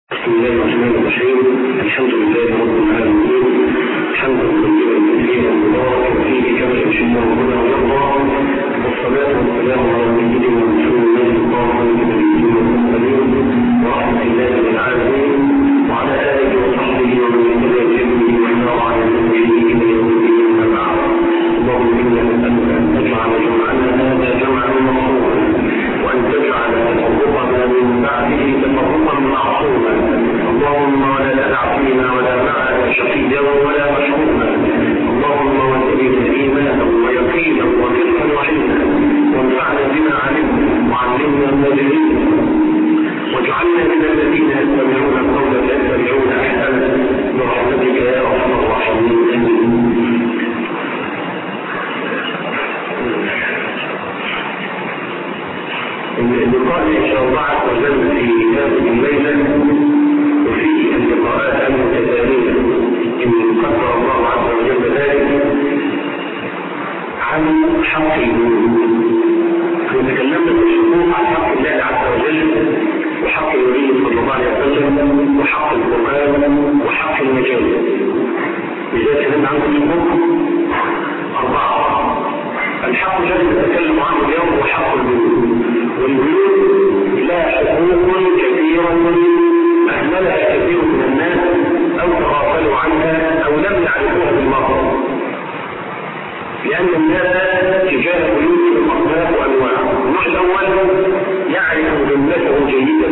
بسم الله الرحمن الرحيم الحمد لله رب العالمين حمدا طيبا كثيرا مباركا فيه كما يحب ربنا ويرضى والصلاه والسلام على سيدنا رسول الله الله النبيين والمرسلين ورحمه الله للعالمين وعلى اله وصحبه ومن اهتدى بهديه وسار على نهجه الى يوم الدين اما بعد اللهم انا نسالك ان تجعل جمعنا هذا جمعا مرحوما وان تجعل تفرقنا من بعده تفرقا معصوما اللهم ولا تدع فينا ولا معنا شقيا ولا مشروما اللهم وزدنا ايمانا ويقينا وفقها وعلما وانفعنا بما علمنا وعلمنا ما جهلنا واجعلنا من الذين يستمعون القول فيتبعون احسنه برحمتك يا ارحم الراحمين امين اللقاء ان شاء الله عز وجل في كتاب الليله وفي اللقاءات المتتاليه ان قدر الله عز وجل ذلك عن حق الوجود احنا تكلمنا في الشروط عن حق الله عز وجل وحق النبي صلى الله عليه وسلم وحق القران وحق المجال لذلك كلمنا عن الشروط اربعه الحق الذي نتكلم عنه اليوم هو حق البيوت والبيوت لها حقوق كثيرة أهملها كثير من الناس أو تغافلوا عنها أو لم يعرفوها بالمرة لأن الناس تجاه بيوتهم أصناف وأنواع النوع الأول يعرف جملته جيدا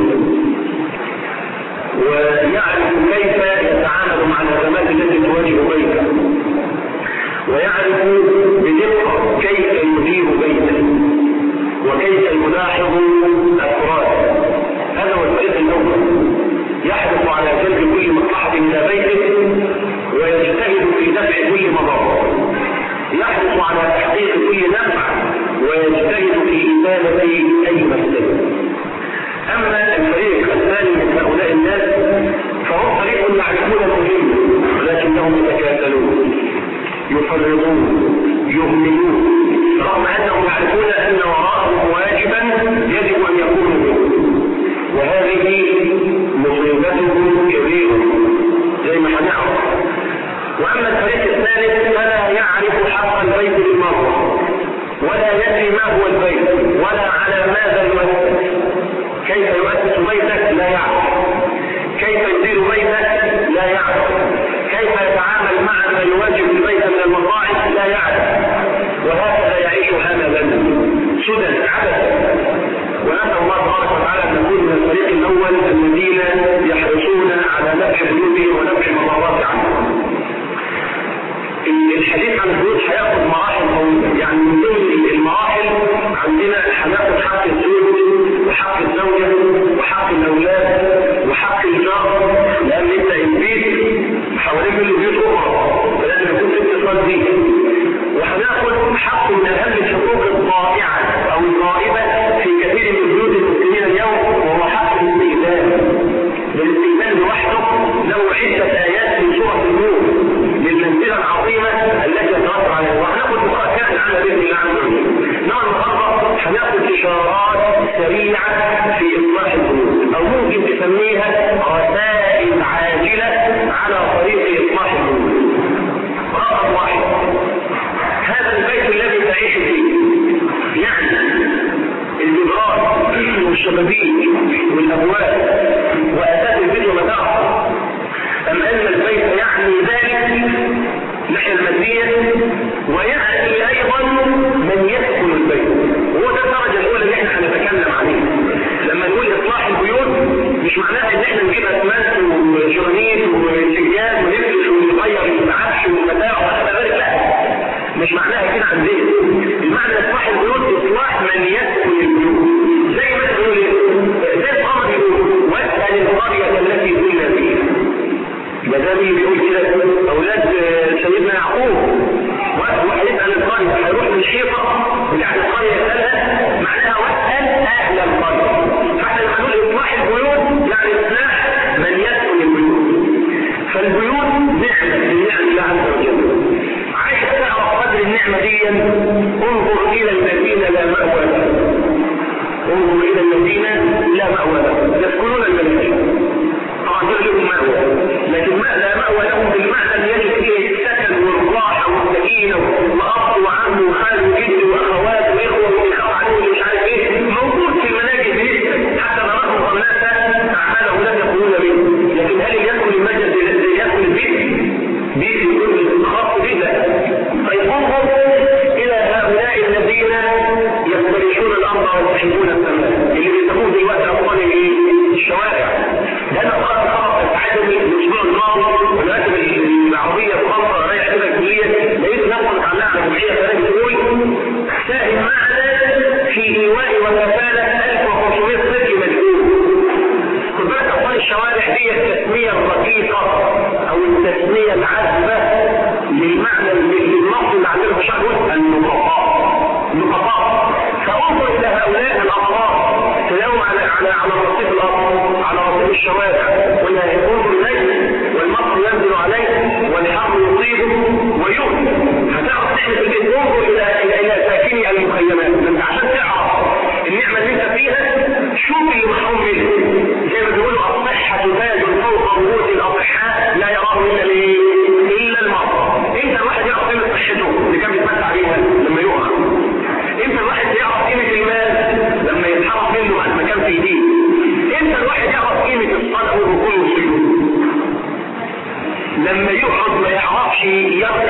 ويعرف كيف يتعامل مع الأزمات التي تواجه بيته ويعرف بدقة كيف يدير بيته وكيف يلاحظ أفراده هذا هو الفريق الأول يحرص على جلب كل مصلحة إلى بيته ويجتهد في دفع كل مضار يحرص على تحقيق كل نفع ويجتهد في إزالة أي مفسدة أما الفريق الثاني من هؤلاء الناس فهم فريق يعرفون المهم ولكنهم يتكاسلون يفرطون يهملون رغم انهم يعرفون ان وراءهم واجبا يجب ان يكونوا به وهذه مصيبتهم كبيره زي ما هنعرف واما الفريق الثالث فلا يعرف حق البيت بالمره ولا يدري ما هو البيت ولا على ماذا يؤسس كيف يؤسس بيتك لا يعرف كيف يدير بيتك لا يعرف كيف يتعامل مع ما يواجه البيت من المصاعب لا يعرف وهكذا يعيش هملا سدى عبثا ونسال الله تبارك وتعالى ان نكون من الفريق الاول الذين يحرصون على نفع بيوتهم ونفع المضارات عنهم الحديث عن البيوت هياخد مراحل طويله يعني من ضمن المراحل عندنا هناخد حق الزوج وحق الزوجه وحق الاولاد وحق الجار لان انت البيت حوالين كل بيوت اخرى فلازم يكون في اتصال بيه وهناخد حق من اهم الحقوق الضائعه او الغائبه في كثير من بيوت المسلمين اليوم وهو حق الاستئذان الاستئذان لوحده له عده ايات من سوره النور للمنزله العظيمه التي يتوفر عليها وهناخد لقاء كامل عنها باذن الله عز وجل. نوع النهارده هناخد اشارات سريعه في اصلاح البيوت او ممكن تسميها رسائل عاجله على طريق اصلاح البيوت. رقم واحد هذا البيت الذي تعيش فيه يعني الجدران والشبابيك والابواب واساس البيت ومتاعه ام ان البيت يعني ذلك الناحيه الماديه ويعني ايضا من يسكن البيت وهو ده الدرجه الاولى اللي احنا هنتكلم عليها لما نقول اصلاح البيوت مش معناها ان احنا نجيب اسمنت وجرانيت وسجاد ونفرش ونغير العفش والمتاع وهذا ذلك لا مش معناها كده عندنا المعنى اصلاح البيوت اصلاح من يسكن البيوت زي ما تقول زي الامر يقول واسال القريه التي كنا فيها يبقى ده مين بيقول كده اولاد سيدنا يعقوب وهيسال القريه هيروح للحيطه بتاعت القريه يسالها معناها واسال اهل القريه فاحنا لما نقول اصلاح البيوت يعني اصلاح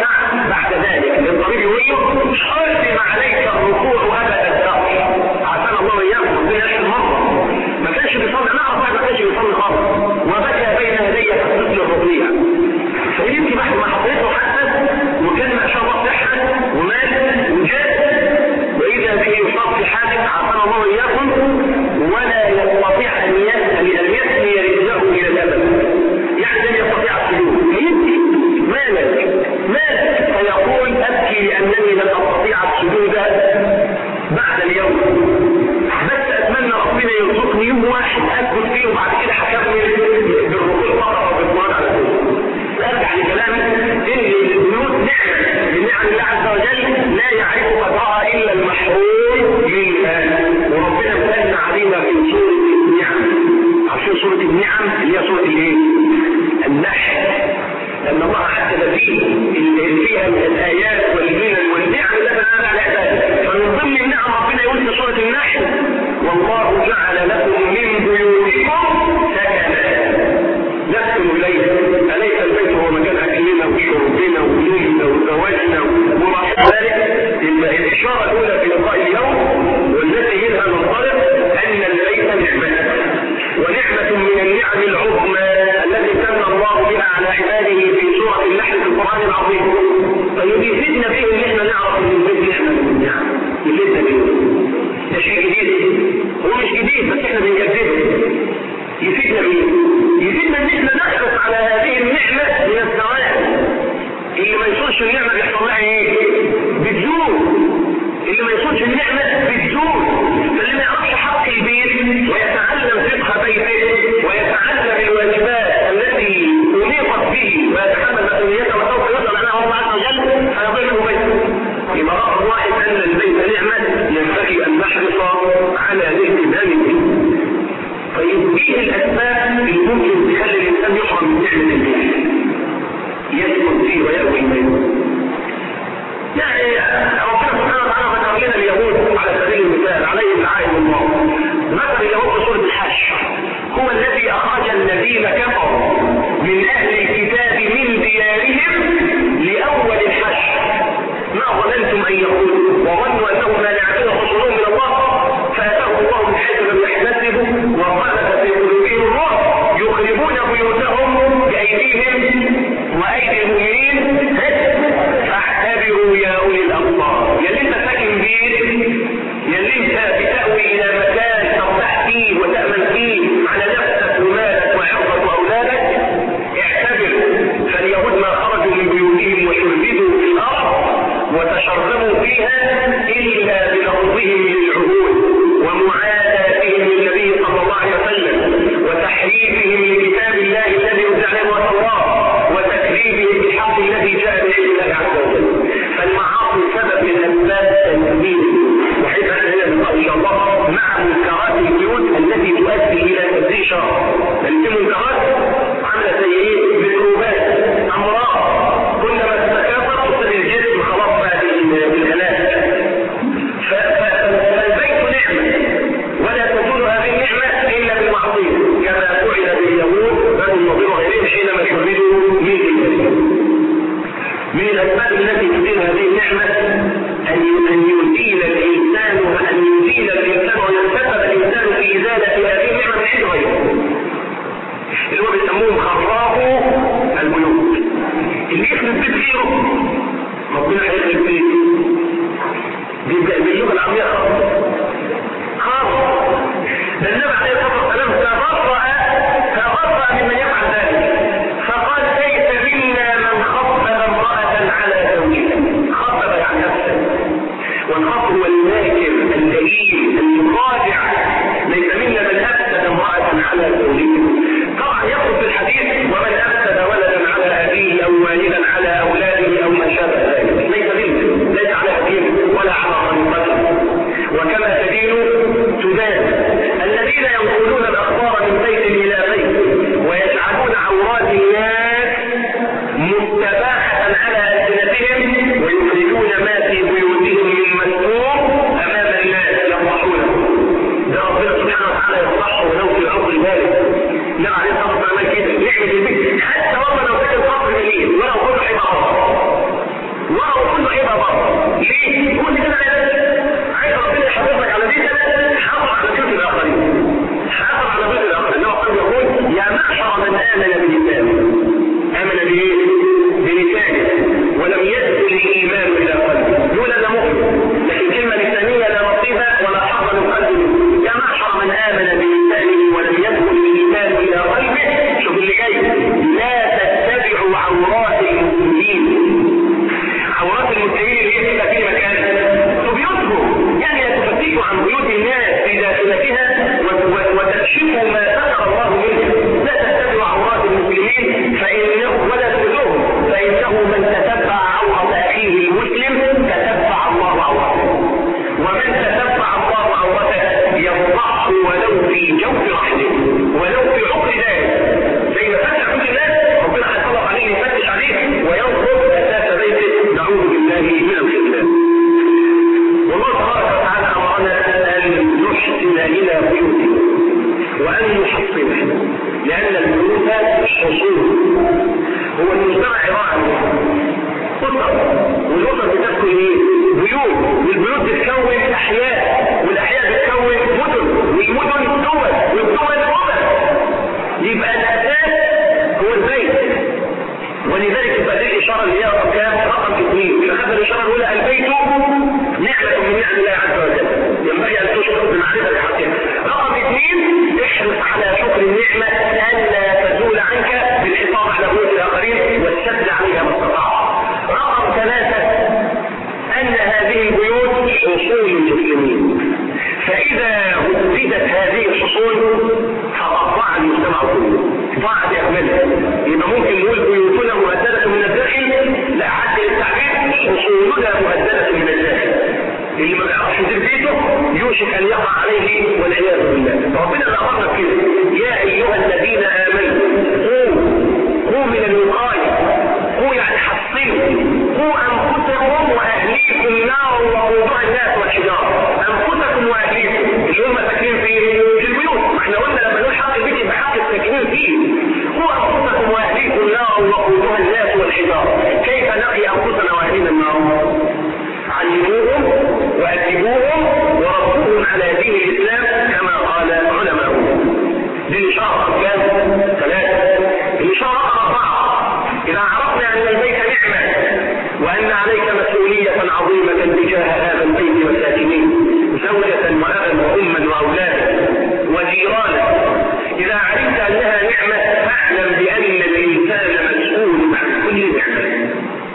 يرجع بعد ذلك الطبيب يقول له حرم عليك الركوع ابدا الدهر عشان الله اياكم ربنا يشفي المرضى ما كانش بيصلي انا اعرف ما كانش بيصلي خالص وبكى بين يدي كالطفل الرضيع فيمكن بعد ما حطيته حتى وكان ما شاء الله صحه ومات وجاد واذا به يصاب في حادث عافانا الله اياكم ولا يستطيع ان يسال ان يثني رجله الى الابد يعني لن يستطيع السجود فيبكي مالك مالك فيقول ابكي لانني لن استطيع السجود بعد اليوم بس اتمنى ربنا يرزقني يوم واحد اسجد فيه وبعد كده هكمل بالركوع فقط وبالقران على طول ارجع لكلامي ان البيوت نعمه من نعم الله عز وجل لا يعرف قدرها الا المحروم منها وربنا امتن علينا في سوره النعم عارفين سوره النعم اللي هي سوره الايه؟ النحل لان الله حدد فيه اللي فيها من الايات والمنن والنعم التي تنال على عباده فمن ضمن النعم ربنا يقول في سوره النحل والله جعل لكم من بيوتكم سكنا نسكن اليه اليس البيت هو مكان اكلنا وشربنا ونومنا وزواجنا وما ذلك الاشاره الاولى في لقاء اليوم والتي منها ننطلق ان البيت نعمه ونعمه من النعم العظمى التي تم الله بها على عباده في سوره النحل في القران العظيم طيب يفيدنا فيه ان احنا نعرف ان البيت نعمه من النعم يفيدنا فيه ده شيء جديد هو مش جديد بس احنا بنجدده يفيدنا بيه يفيدنا ان احنا نحرص على هذه النعمة من الثواب اللي ما يصونش النعمة بيحصل لها ايه بتزول اللي ما يصونش النعمة بتزول فاللي ما يعرفش حق البيت ويتعلم فقه بيته ويتعلم الواجبات التي أنيقت به ويتحمل مسؤوليتها وسوف يصل عنها الله عز وجل فيضل بيته يبقى رقم واحد ان البيت نعمة ينبغي ان نحرص على الاهتمام به طيب ايه الاسباب اللي ممكن تخلي الانسان يحرم من نعمه البيت يسكن فيه ويأوي منه يعني ربنا سبحانه وتعالى ذكر لنا اليهود على سبيل المثال عليهم لعائن الله مثل اليهود في سوره الحج هو الذي اخرج الذين كفروا من اهل الكتاب من ديارهم لاول الحج ما ظننتم ان يقولوا وظنوا انهم لا يعلمون رسولهم من الله فاتاهم الله من حيث لم يحتسبوا وقذف في قلوبهم الرعب يخربون بيوتهم بايديهم وايدي المؤمنين فاعتبروا يا اولي الابصار يا اللي انت ساكن بيت يا اللي انت بتاوي الى مكان ترتاح فيه وتامن فيه على نفسك ومالك وعرضك واولادك اعتبر فاليهود ما خرجوا من بيوتهم وشردوا في الارض وتشربوا فيها الا بلفظهم للعهود ومعاداتهم للنبي صلى الله عليه وسلم وتحريفهم لكتاب الله الذي انزل عليه التوراه وتكذيبهم بالحق الذي جاء به الله عز وجل فالمعاصي سبب من اسباب تنزيل وحيث انا هنا نقرا ان شاء الله مع منكرات البيوت التي تؤدي الى تنزيل شر لان في منكرات عامله زي ايه؟ ميكروبات امراض كلما تتكاثر تصل الجسم خلاص بقى بالهلاك فالبيت نعمه ولا تزول هذه النعمه الا بالمعصيه كما فعل باليهود بنو النضير وغيرهم حينما شردوا من الجسم من الاسباب التي تزيل هذه النعمه ان ان يزيل الانسان ان يزيل الانسان ويتسبب الانسان في ازاله هذه النعمه من عند غيره اللي هو بيسموهم خرابوا البيوت اللي يخرب بيت غيره ربنا هيخرب بيت بيبقى باللغه العربيه خاص خاص ده النبي عليه الصلاه والسلام تبرأ تبرأ ممن يفعل ذلك فقال ليس منا من خطب امرأة على زوجها خطب يعني نفسه والخطب هو الماكر اللئيم المخادع ليس منا من افسد امرأة على زوجها طبعا يخرج في الحديث ومن افسد ولدا على ابيه او والدا على اولاده او ما شابه ذلك ليس منا ليس امن بلسانه امن بايه؟ بلسانه ولم يدخل الايمان الى قلبه يقول انا مؤمن لكن كلمه لسانيه لا نصيب ولا حظ من قلبه يا معشر من امن بلسانه ولم يدخل الايمان الى قلبه شوف اللي جاي لا تتبعوا عورات المسلمين عورات المسلمين اللي هي بتبقى في مكان في بيوتهم يعني لا تفتشوا عن بيوت الناس في داخلتها وتكشفوا ما ذكر الله منه لا تتبعوا عورات المسلمين فانه ولا تؤذوهم فانه من تتبع عورة اخيه المسلم تتبع الله عورته ومن تتبع الله عورته يفضحه ولو في جوف رحمه ولو في عقر ذلك زي ما فتح كل الناس ربنا هيطلق عليه يفتش عليه وينظر اساس بيته نعوذ بالله من الخذلان والله تبارك وتعالى امرنا ان نحسن الى بيوتنا وان نحصنها لان البيوت حصول هو المجتمع عباره عن اسر والاسر بتسكن ايه؟ بيوت والبيوت بتكون احياء والاحياء بتكون مدن والمدن دول والدول امم يبقى الاساس هو البيت ولذلك يبقى دي الاشاره اللي هي رقم رقم اثنين اذا خدنا الاشاره الاولى البيت نعمه من نعم الله عز وجل ينبغي ان تشكر بمعرفه حقها رقم اثنين احرص على شكر النعمه الا تزول عنك بالحفاظ على بيوت الاخرين والسد عليها ما استطاع رقم ثلاثه ان هذه البيوت حصول المسلمين فاذا هددت هذه الحصول فقد ضاع المجتمع كله ضاع باكمله يبقى ممكن نقول بيوتنا مهدده من الداخل لا عدل التعبير حصولنا مهدده من الداخل اللي ما بيعرفش يدير بيته يوشك ان يقع عليه والعياذ بالله ربنا اللي امرنا بكده يا ايها الذين امنوا قوا قوا من الوقايه قوا يعني حصنوا قوا انفسكم واهليكم نارا وقودها الناس والحجاره انفسكم واهليكم اللي هم ساكنين في في البيوت ما احنا قلنا لما نقول حق البيت يبقى حق الساكنين فيه قوا انفسكم واهليكم نارا وقودها الناس والحجاره كيف نقي انفسنا واهلينا النار علموهم وأدبوهم وربوهم على دين الإسلام كما قال علماؤهم دي الإشارة كام؟ ثلاثة الإشارة أربعة إذا عرفنا أن البيت نعمة وأن عليك مسؤولية عظيمة تجاه هذا البيت والساكنين زوجة وأبا وأما وأولادا وجيرانا إذا علمت أنها نعمة فاعلم بأن الإنسان مسؤول عن كل نعمة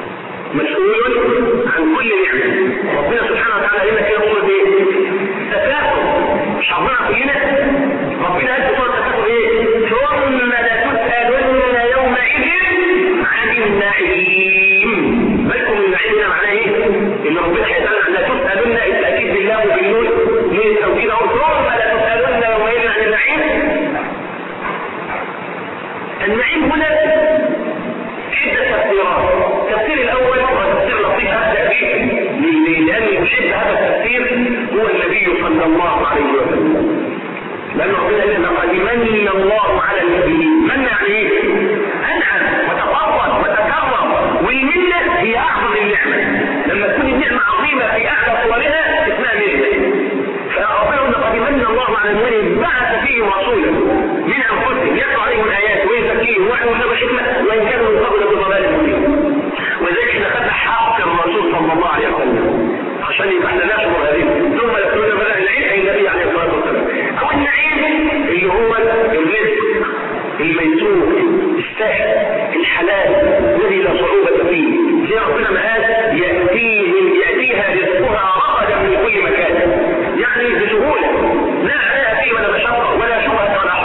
مسؤول عن كل نعمة ربنا سبحانه وتعالى هنا كده يقول ايه تكافل مش ربنا كلنا ربنا قال في التكافل ايه ثم لتسألن يومئذ عن النعيم بالكم النعيم هنا معناه ايه ان ربنا هيسألنا لا تسألن التأكيد بالله وبالنون من التوكيد اهو ثم لتسألن يومئذ عن النعيم النعيم هنا عدة تفسيرات التفسير الأول هو تفسير لطيف أبدأ به لأن يشد هذا التفسير هو النبي صلى الله عليه وسلم لأن ربنا قال لقد من الله على المؤمنين من يعني إيه؟ أنعم وتفضل وتكرم والمنة هي أعظم النعمة لما تكون النعمة عظيمة في أعلى صورها اسمها منة فربنا يقول لقد من الله على المؤمنين بعث فيهم رسولا من أنفسهم يتلو عليهم الآيات ويزكيهم ويعلموا له الحكمة وإن كانوا من قبل بضلال مبين ولذلك احنا خدنا حق الرسول صلى الله عليه وسلم عشان يبقى احنا نشكر هذه ثم يقولون بدأ العيد أي النبي عليه الصلاة والسلام أو النعيم اللي هو الرزق الميسور السهل الحلال الذي لا صعوبة فيه زي ربنا ما قال يأتيهم يأتيها رزقها رغدا من كل مكان يعني بسهولة لا عليها فيه ولا مشقة ولا شبهة ولا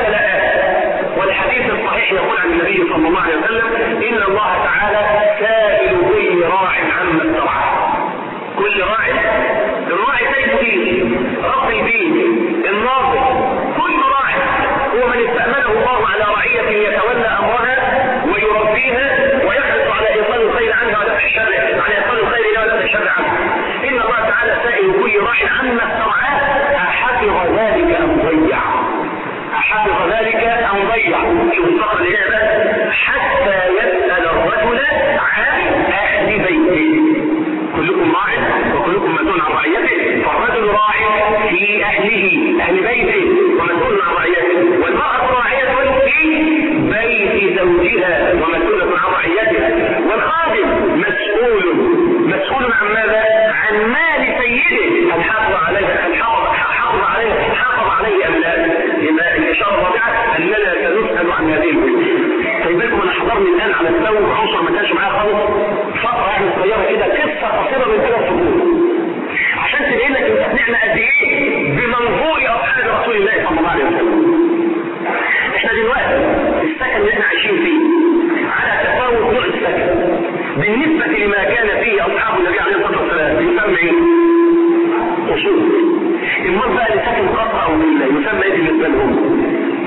ولا لا والحديث الصحيح يقول عن النبي صلى الله عليه وسلم ان الله تعالى سائل كل راع عما استرعاه كل راع الراعي سيد الدين رب الدين الناظر كل راع هو من استأمنه الله على رعية يتولى امرها ويربيها ويحرص على ايصال الخير عنها ودفع الشر على ايصال الخير الى ودفع الشر عنها ان الله تعالى سائل كل راع عما استرعاه احفظ ذلك ام ضيع احفظ ذلك ام ضيع شوف الفقره اللي هي بقى حتى يسال الرجل عن اهل بيته كلكم راع وكلكم مسؤول عن رعيته فالرجل راع في اهله اهل بيته ومسؤول عن رعيته والمراه راعيه في بيت زوجها ومسؤوله عن رعيته والخادم مسؤول مسؤول عن ماذا؟ عن مال سيده هل حافظ عليه هل حافظ حافظ عليه حافظ عليه ام لا؟ يبقى الاشاره الرابعه اننا سنسال عن هذه البيوت طيب بالكم انا حضرني الان على الثوب عنصر ما كانش معايا خالص فتره يعني صغيره كده قصه قصيره من ثلاث شهور عشان تبين لك ان احنا قد ايه بمنظور اصحاب رسول الله صلى الله عليه وسلم احنا دلوقتي السكن اللي احنا عايشين فيه على تفاوت نوع السكن بالنسبه لما كان فيه اصحاب النبي عليه الصلاه والسلام يسمى ايه؟ اصول امال بقى اللي ساكن قصر او فيلا يسمى ايه بالنسبه لهم؟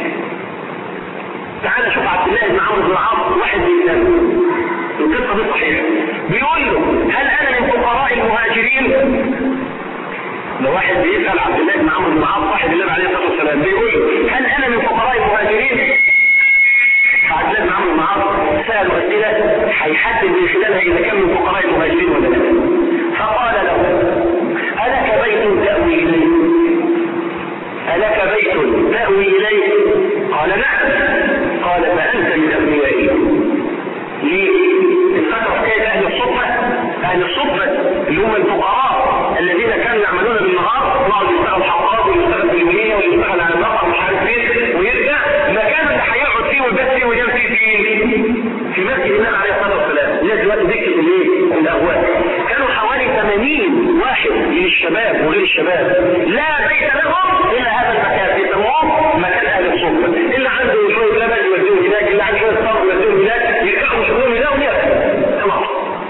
تعال شوف عبد الله بن عمرو بن العاص واحد بيسأله القصة دي صحيحة بيقول له هل انا من فقراء المهاجرين ده واحد بيسأل عبد الله بن عمرو بن العاص صاحب النبي عليه الصلاة والسلام بيقول له هل انا من فقراء المهاجرين فعبد الله بن عمرو بن العاص سأله أسئلة هيحدد من خلالها إذا كان من فقراء المهاجرين ولا لا فقال له ألك بيت تأوي إليه ألك بيت تأوي إليه قال نعم قال فأنت من أغنيائي ليه؟ الفترة حكاية أهل الصفة أهل الصفة اللي هم الفقراء الذين كانوا يعملون بالنهار يقعد يشتغل حقاب ويشتغل في المنية ويشتغل على المطعم مش عارف فين ويرجع مكان اللي هيقعد فيه ويبات فيه وينام فيه فين؟ في مسجد النبي عليه الصلاة والسلام الناس دلوقتي ذكر الايه؟ الأهواء كانوا حوالي 80 واحد من الشباب وغير الشباب لا بيت لهم إلا هذا المكان بيسموه مكان أهل الصفة اللي عنده شوية لبن يوديهم هناك اللي عنده شوية صبر يوديهم هناك يرجعوا شغلهم هنا ويأكل خلاص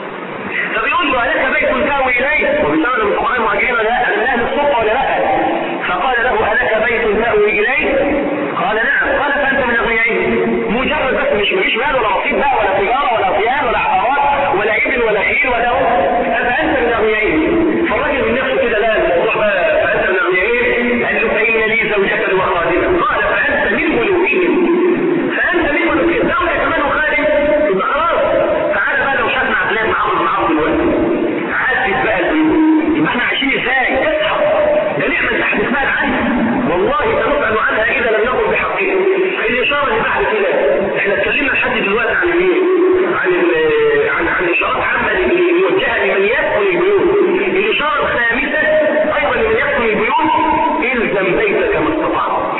فبيقول له ألك بيت تاوي إليه وبيسأل من فقراء المهاجرين لا من أهل الصفة ولا لا فقال له ألك بيت تاوي إليه قال نعم قال فأنت من أغنيائي مجرد بس مش مفيش مال ولا رصيد بقى ولا تجارة ولا صيام ولا عقارات ولا إبل ولا خيل ولا فأنت من أغنيائي فالراجل من نفسه كده لا الموضوع بقى فأنت من أغنيائي قال له فإن لي زوجة وخادمة قال فأنت من ملوكهم فأنت من ملوكهم زوجة كمان وخادم يبقى خلاص تعالى بقى لو شافنا عبد الله بن عمرو بن عوف دلوقتي عدت بقى البيوت يبقى احنا عايشين ازاي؟ اصحى ده نعمة انت هتسمعنا عنها والله سنسأل عنها إذا لم نقل بحقها الإشارة اللي بعد كده احنا اتكلمنا لحد دلوقتي عن الايه؟ عن ال- عن عن إشارات عامة اللي موجهة لمن يسكن البيوت الإشارة الخامسة أيضا لمن يسكن البيوت إلزم بيتك ما استطعت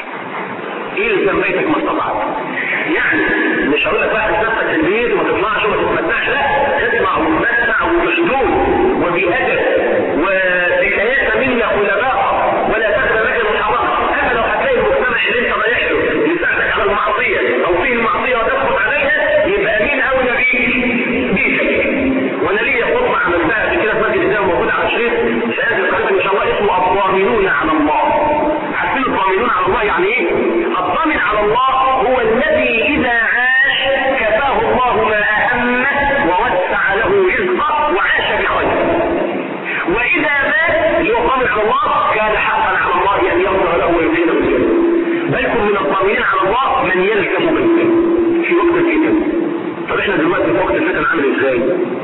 الزم بيتك ما استطعت يعني مش هقول لك بقى تتنفس في البيت وما تطلعش وما تتمتعش لا تسمع وتمتع ومشدود وبأدب وذكريات منا خلفاء ولا تخلى مكان الحرام اما لو هتلاقي المجتمع اللي انت رايح له يساعدك على المعصيه او فيه المعصيه وتسقط عليها يبقى مين اولى بيك؟ بيتك وانا ليا خطبه عملتها قبل كده في مسجد الدين موجود على شريط سياتي القريب ان شاء الله اسمه الضامنون على الله عارفين الضامنون على الله يعني ايه؟ الضامن على الله هو الذي اذا عاش كفاه الله ما اهمه ووسع له رزقه وعاش بخير واذا مات اللي هو الضامن على الله كان حقا على الله ان يغفر له ويدخله الجنه بل كن من الضامنين على الله من يلزم بيته في وقت الفتن طب احنا دلوقتي في وقت الفتن عامل ازاي؟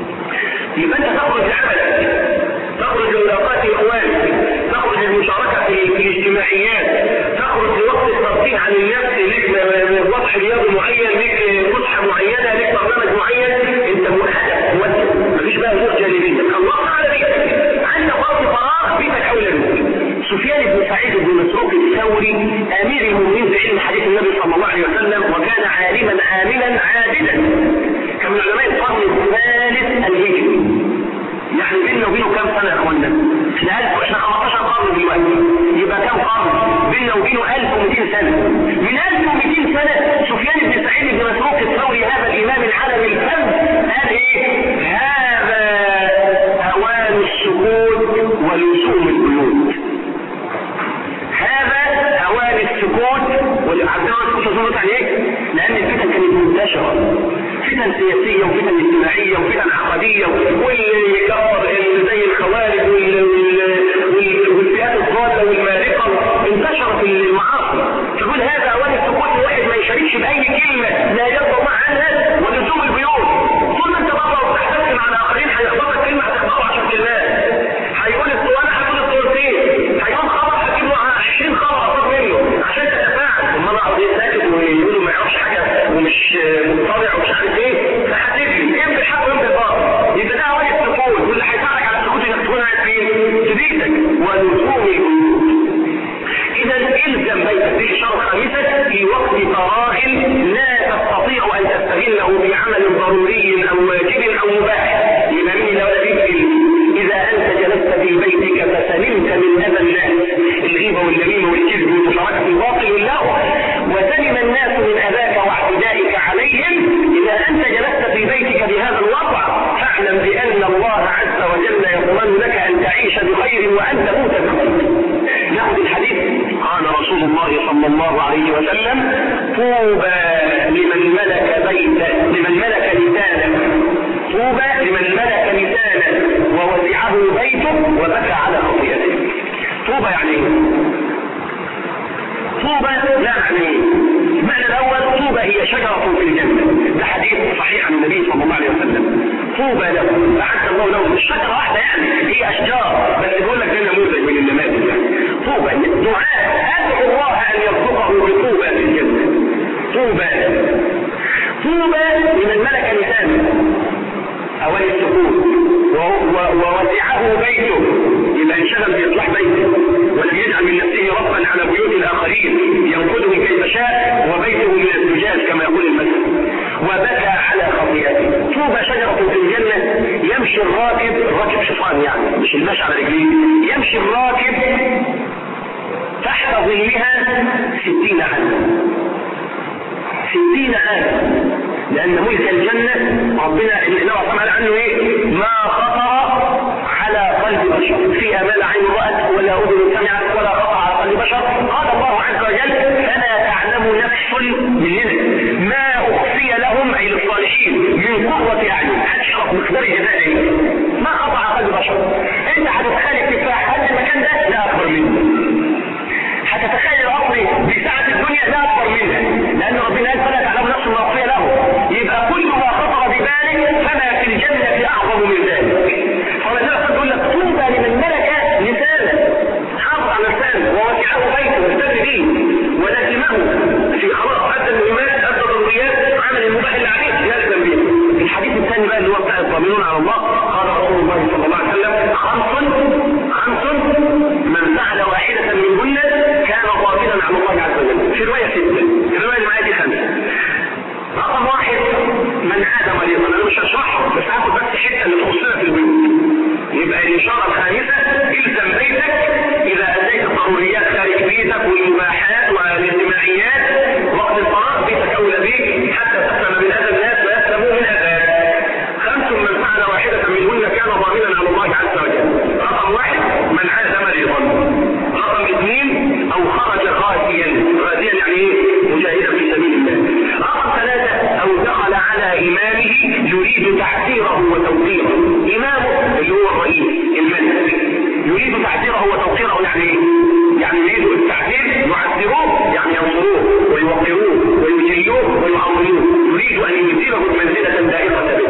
يبقى انت تخرج لعملك تخرج لملاقات اخوانك تخرج للمشاركه في في الاجتماعيات تخرج لوقت الترفيه عن النفس لك وضع رياضي معين لك فسحه معينه لك برنامج معين انت هدف موجه مفيش بقى امور جانبيه خلصت على بيتك عندك وقت فراغ بيتك اولى بيك سفيان بن سعيد بن مسروق الثوري امير المؤمنين في علم حديث النبي صلى الله عليه وسلم وكان عالما عاملا عابدا كان من علماء القرن الثالث الهجري يعني بيننا وبينه كام سنة يا اخوانا؟ احنا 1000 احنا 15 قرن دلوقتي يبقى كام قرن؟ بيننا وبينه 1200 سنة من 1200 فتن سياسيه وفتن اجتماعيه وفتن عقديه واللي يكفر زي الخوارج والفئات الضاله والمارقه انتشرت المعاصي تقول هذا اوان السكوت الواحد ما يشاركش باي كلمه لا يرضى الله عنها ولزوم البيوت طول ما انت بره وتحتفل مع الاخرين هيخبطك كلمه هتخبطه عشان الله هيقول الصوانه هتقول الصورتين هيقول خبر هتجيب له 20 خبر اكتر منه عشان تتفاعل ثم اقعد يساكت ويقولوا ما يعرفش حاجه ومش مطلع ومش عارف ايه فهتجري امتى الحق وامتى الباطل يبقى ده اوان السكوت واللي هيساعدك على السكوت انك تكون قاعد فين؟ في بيتك ولزوم البيوت اذا الزم بيتك دي اشاره خامسه في وقت فراغ لا تستطيع ان تستغله بعمل ضروري او واجب او مباح يبقى مين لو ذكر اذا انت جلست في بيتك فسلمت من اذى الناس الغيبه والنميمه والكذب والمشاركه في الباطل واللهو وسلم الناس من اذاك واعتدائك عليهم اذا انت جلست في بيتك بهذا الوضع فاعلم بان الله عز وجل يضمن لك ان تعيش بخير وان تموت بخير ناخذ الحديث قال رسول الله صلى الله عليه وسلم طوبى لمن ملك بيتا لمن ملك لسانا طوبى لمن ملك لسانا ووسعه بيته وبكى على خطيئته طوبى يعني ايه؟ طوبى يعني المعنى الاول طوبى هي شجره في الجنه ده حديث صحيح عن النبي صلى الله عليه وسلم طوبى له اعد الله له مش شجره واحده يعني هي اشجار بس بيقول لك ده نموذج من النماذج يعني طوبى دعاء ادعو الله ان يرزقه بطوبى في الجنه طوبى طوبى لمن ملك لسانه اوان السكوت ووسعه بيته يبقى انشغل باصلاح بيته ولم يجعل من نفسه ربا على بيوت الاخرين ينقذهم كيف شاء وبيته من الزجاج كما يقول المثل وبكى على خطيئته طوبى شجرة في الجنة يمشي الراكب الراكب شيطان يعني مش المشي على رجليه يمشي الراكب تحت ظلها ستين عاما ستين عاما لأن ملك الجنة ربنا النبي صلى الله عليه عنه إيه؟ ما خطر على قلب بشر فيها ما لا عين رأت ولا أذن سمعت ولا خطر على قلب بشر قال الله عز وجل فلا تعلم نفس مننا ما أخفي لهم أي للصالحين من قرة أعين هتشرف مقدار جزاء ما خطر على قلب بشر أنت هتتخيل تفاح هل المكان ده لا أكبر منه هتتخيل الأصلي بسعة الدنيا لا أكبر منها لأن ربنا قال فلا تعلم نفس ما أخفي له يبقى كل ما خطر ببالك فما في الجنة أعظم من ذلك فلذلك تقول لك طوبى لمن ملك لسانا حافظ على لسانه ووسعه بيته واهتم به ولزمه في خلاص أدى المهمات أدى الضروريات عمل المباح اللي عليه يلزم به الحديث الثاني بقى اللي هو بتاع الضامنون على الله قال رسول الله صلى الله عليه وسلم خمس خمس من فعل واحدة منهن كان ضامنا على الله عز وجل في رواية ستة في الرواية اللي معايا دي خمسة رقم واحد من عاد مريضا انا مش هشرحه بس هاخد بس حته اللي تخصنا في البيوت يبقى الاشاره الخامسه الزم بيتك اذا اديت الضروريات خارج بيتك والمباحات والاجتماعيات وقت الفراغ بيتك اولى بيك حتى تسلم من اذى الناس ويسلموا من اذاك خمس من فعل واحده منهن كان ضامنا على الله عز وجل رقم واحد من عاد مريضا رقم اثنين او خرج غازيا غازيا يعني ايه مجاهدا في سبيل الله رقم ثلاثة او دخل على امامه يريد تحذيره وتوقيره امامه اللي هو الرئيس الملك يريد تحذيره وتوقيره يعني ايه يعني يريد التحذير يعذروه يعني ينصروه ويوقروه ويجلوه ويعظموه يريد ان ينزله منزلة دائقة به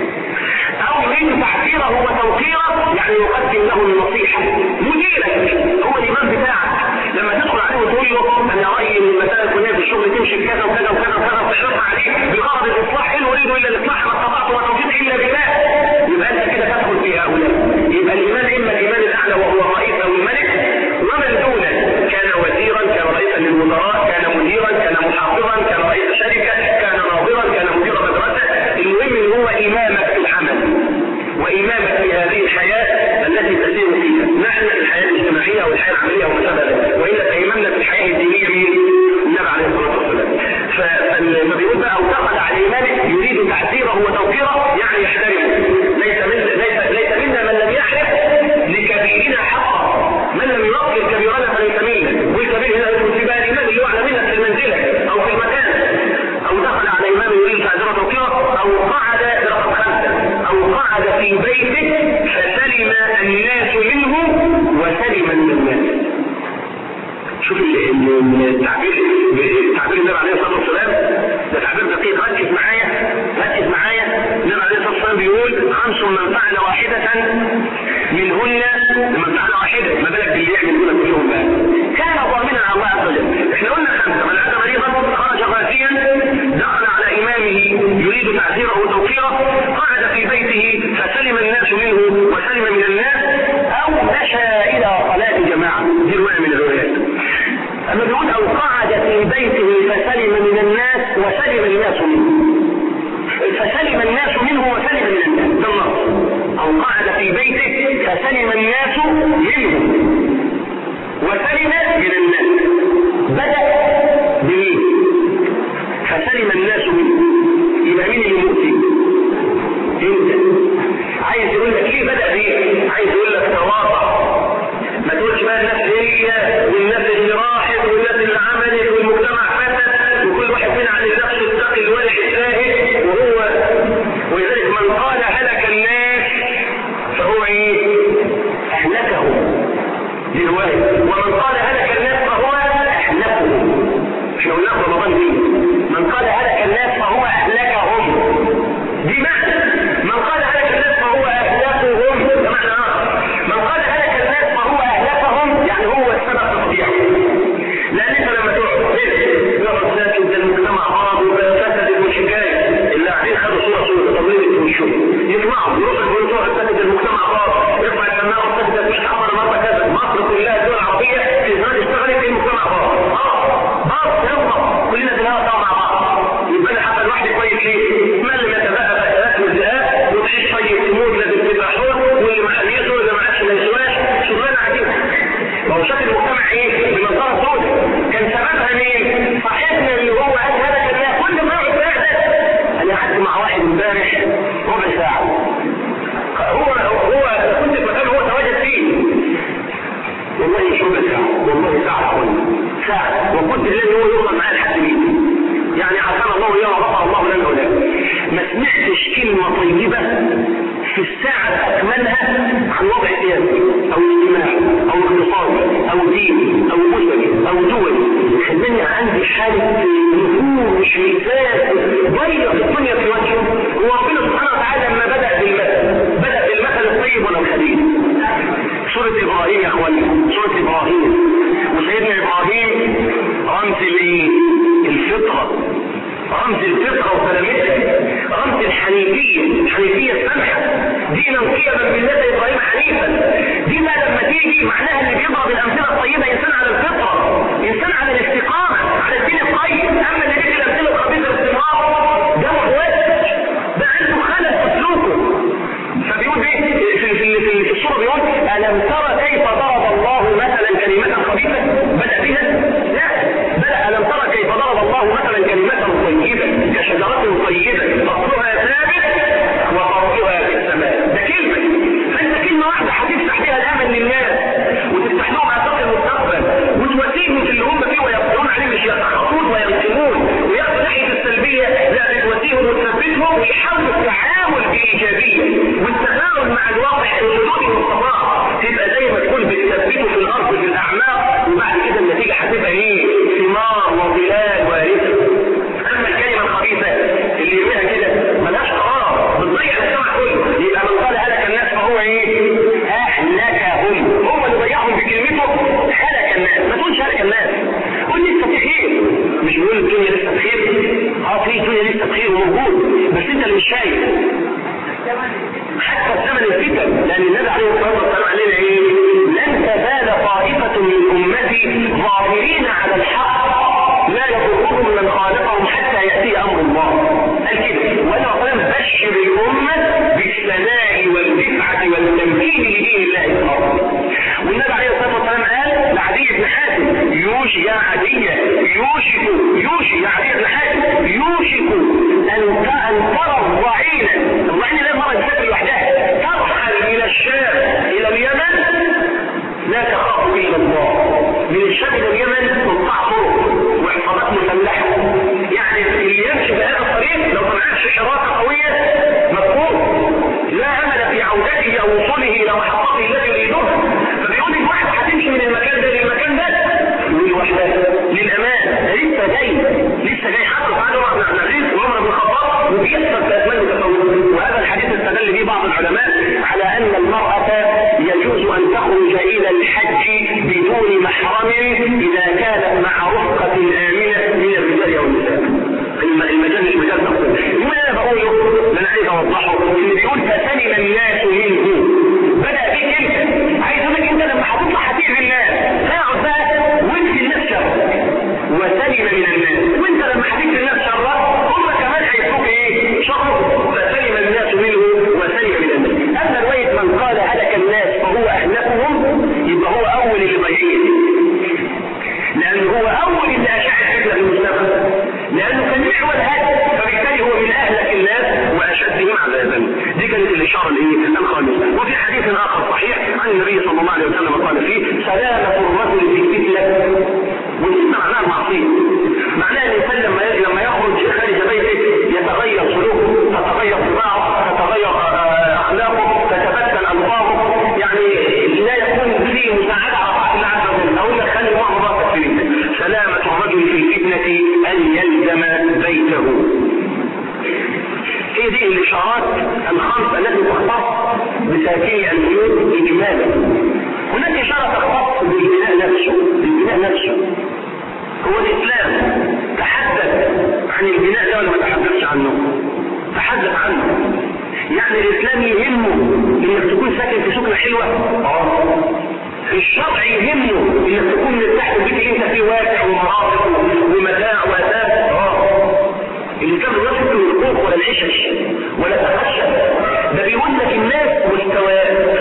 او يريد تعبيره وتوقيره يعني يقدم له النصيحة مديرك هو الامام بتاعك لما تدخل عليه وتقول له انا رايي ان المسائل الفلانيه في الشغل تمشي بكذا وكذا وكذا وكذا وتعرضها عليه بغرض الاصلاح ان اريد الا الاصلاح ما استطعت وتوفيق الا بالله يبقى انت كده تدخل في هؤلاء يبقى الايمان اما الايمان الاعلى وهو الرئيس او الملك ومن دونه كان وزيرا كان رئيسا للوزراء كان مديرا كان محافظا كان رئيس شركه كان ناظرا كان مدير مدرسه المهم ان هو امامك في العمل وامامك في هذه الحياه التي تسير فيها نحن الحياه الاجتماعيه او الحياه العمليه وما شابه ذلك والا فامامنا في الحياه الدينيه مين؟ النبي عليه الصلاه والسلام فلما بيقول بقى او دخل على ايمانك يريد تعذيره وتوقيره يعني يحترمه ليس من ليس ليس منا من لم يحرف لكبيرنا حقا من لم يوقر كبيرنا فليس منا والكبير هنا يدخل في بقى الايمان اللي هو اعلى منك في المنزله او في المكان او دخل على امام يريد تعذيره وتوقيره او وسلم الناس منه فسلم الناس منه وسلم من الناس ده النص او قعد في بيته فسلم الناس منه وسلم من الناس بدأ بمين فسلم الناس منه يبقى مين اللي مؤتي انت عايز يقول لك ليه بدأ بيه عايز يقول لك تواضع ما تقولش بقى الناس هي والناس اللي راحت والناس اللي عملت والمجتمع فسد وكل واحد فينا عن النفس التقي الورع الزاهد وهو ولذلك من قال هلك الناس فهو ايه اهلكهم دي روايه ومن قال هلك الناس فهو اهلكهم احنا قلنا في رمضان دي من قال هلك الناس فهو اهلكهم دي معنى من قال هلك الناس فهو اهلكهم ده معنى اخر من قال هلك الناس فهو اهلكهم يعني هو السبب تقطيعهم لان انت لما تقعد يقعد ساكت ده المجتمع باظ وفسدت والحكايه اللي قاعدين خدوا صوره صوره تطليل ويشوفوا يطلعوا يروحوا يقولوا صوره فسدت المجتمع باظ يرفع السماعه فسدت مش عمر مره كذا مصر كلها الدول العربيه في زمان اشتغلت في المجتمع باظ اه باظ يلا كلنا بنقطع مع بعض يبقى انا حتى لوحدي كويس ليه؟ ما اللي يتبقى بقى والذئاب وتعيش طيب تموت لازم تبقى حر واللي ما حيته واللي ما عادش ما يسواش شغلانه عجيبه ما هو شكل المجتمع ايه؟ بنظاره سوداء كان سببها مين؟ صاحبنا اللي هو قال هذا كان كل ما يقعد قاعده انا قعدت مع واحد امبارح ربع ساعه هو هو كنت في مكان هو تواجد فيه والله مش ربع ساعه والله ساعه يا اخوانا ساعه وكنت الذي هو يوصل معايا لحد بيتي يعني عافانا الله وإياه وغفر الله لنا وله ما سمعتش كلمة طيبة في الساعة أكملها عن وضع سياسي أو اجتماعي أو اقتصادي أو ديني أو أسري أو دولي خلاني عندي حالة نفور وشمئزاز ضيق الدنيا في وجهه وربنا سبحانه وتعالى لما بدأ بالمثل بدأ بالمثل الطيب ولا الخبيث سورة إبراهيم يا أخواني سورة إبراهيم وسيدنا إبراهيم رمز الإيه؟ الفطرة رمز الفطرة وسلامتها رمز الحنيفية الحنيفية السمحة دينا قيما بالله إبراهيم حنيفا دي بقى لما تيجي معناها اللي بيضرب الأمثلة الطيبة إنسان على الفطرة إنسان على الاستقامة على الدين الطيب أما اللي بيجي الأمثلة الخبيثة الاستمرار ده مخوات ده عنده خلل في سلوكه فبيقول ايه في في في, في الصوره بيقول الم ترى كيف ضرب الله مثلا كلمه خبيثه بدا بها لا بدا الم ترى كيف ضرب الله مثلا كلمه طيبه كشجره طيبه اصلها ثابت وفرعها في السماء ده كلمه فانت كلمه واحده هتفتح بها الامل للناس وتفتح لهم افاق المستقبل وتواسيهم في اللي هم فيه ويقولون عليه مش يتخطون وينقمون وياخدوا ناحيه السلبيه لا بتواسيهم وتثبتهم ويحاولوا التعامل بايجابيه والتفاعل مع الواقع الوجودي والصفاء تبقى زي ما تكون بتثبته في الارض في الاعماق وبعد كده النتيجه هتبقى ايه؟ ثمار وظلال وارثه اما الكلمه الخبيثه اللي يرميها كده ملهاش قرار بتضيع المجتمع كله يبقى من قال هلك الناس فهو ايه؟ اهلكهم هو اللي ضيعهم بكلمته هلك الناس ما تقولش هلك الناس قول لسه بخير مش بيقول الدنيا لسه بخير اه في الدنيا لسه بخير وموجود بس انت اللي مش شايف حتى في زمن الفتن لان النبي عليه الصلاه والسلام علينا ايه؟ لن تزال طائفه من امتي ظاهرين على الحق لا يضرهم من خالقهم حتى ياتي امر الله قال كده وانا اصلا بشر الامه بالثناء والدفعه والتمكين لدين الله الارض والنبي عليه الصلاه والسلام قال لعدي بن حاتم يوشي يا عدي يوشك يوشي يا عدي بن حاتم يوشك ان ان ترى الضعينه الضعينه لا مره تسافر لوحدها ترحل الى الشام الى الإشارة الإيه؟ الخامسة وفي حديث آخر صحيح عن النبي صلى الله عليه وسلم قال فيه سلامة الرجل في الفتنة والفتنة معناها المعصية معناها الإنسان لما لما يخرج خارج بيته يتغير سلوكه تتغير طباعه تتغير أخلاقه تتبدل ألفاظه يعني لا يكون فيه مساعدة على طاعة الله عز وجل أقول لك خلي الله راسك في بيتك سلامة الرجل في الفتنة أن يلزم بيته هي دي الإشارات الخمسة التي تختص بساكني البيوت إجمالا هناك إشارة تختص بالبناء نفسه بالبناء نفسه هو الإسلام تحدث عن البناء ده ولا ما تحدثش عنه تحدث عنه يعني الإسلام يهمه إنك تكون ساكن في سكنة حلوة اه الشرع يهمه إنك تكون مرتاح في البيت اللي أنت فيه واسع ومرافق ومتاع وأساس اه اللي كان يصف الوقوف ولا العشش ولا تخشى ده بيقول لك الناس مستويات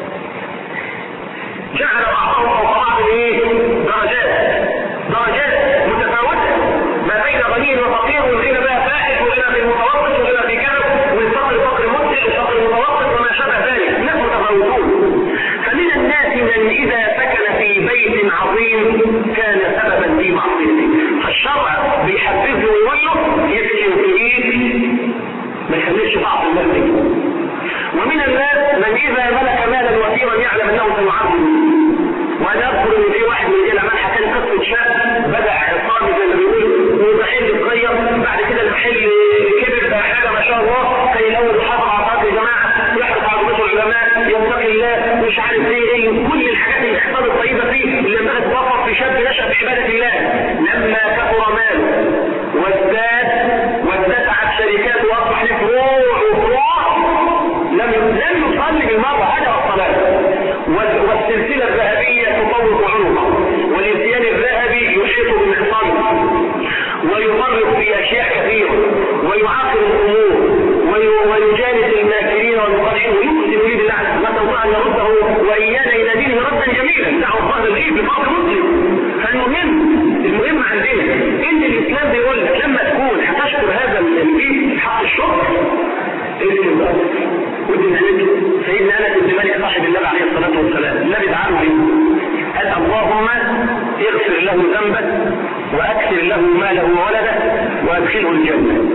جعل بعضهم فوق بعض ايه درجات درجات متفاوته ما بين غني وفقير وغنى بقى فاحش وغنى في المتوسط وغنى في كذا والفقر فقر مسلم والفقر المتوسط وما شابه ذلك الناس متفاوتون فمن الناس من اذا سكن في بيت عظيم كان سببا في معصيته فالشرع بيحفزه ويقول له يسكن في ايد ما يخليش بعض الناس دي ومن الناس من اذا ملك مالا وفيرا يعلم انه سيعذب وانا اذكر ان في واحد من العلماء حكى لي قصه شاب بدا عصامي زي ما بيقول ومحل صغير بعد كده المحل كبر بقى حاجه ما شاء الله كان الاول حافظ على صلاه الجماعه يحرص على دروس العلماء يتقي الله مش عارف ايه ايه كل الحاجات الاحسان الطيبه فيه اللي لما توفر في شاب نشا في عباده الله لما كثر ماله وازداد واتسعت شركاته واصبح له فروع وفروع لم لم يصلي بالمره هذا الصلاه والسلسله الذهبيه تطوق عنقه والانسيان الذهبي يحيط بمحصنه ويفرق في اشياء كثيره ويعاقب الامور ويجالس الماكرين والمخالفين ويقسم لي بالله عز وجل ان يرده وايانا الى دينه ردا جميلا دعوه الله الغيب بفضل مسلم فالمهم المهم عندنا ان الاسلام بيقول لك لما تكون هتشكر هذا البيت حق الشكر اسم بقى ودي مالك سيدنا انس بن مالك صاحب النبي عليه الصلاه والسلام النبي دعاه ليه؟ قال اللهم اغفر له ذنبه واكثر له ماله وولده وادخله الجنه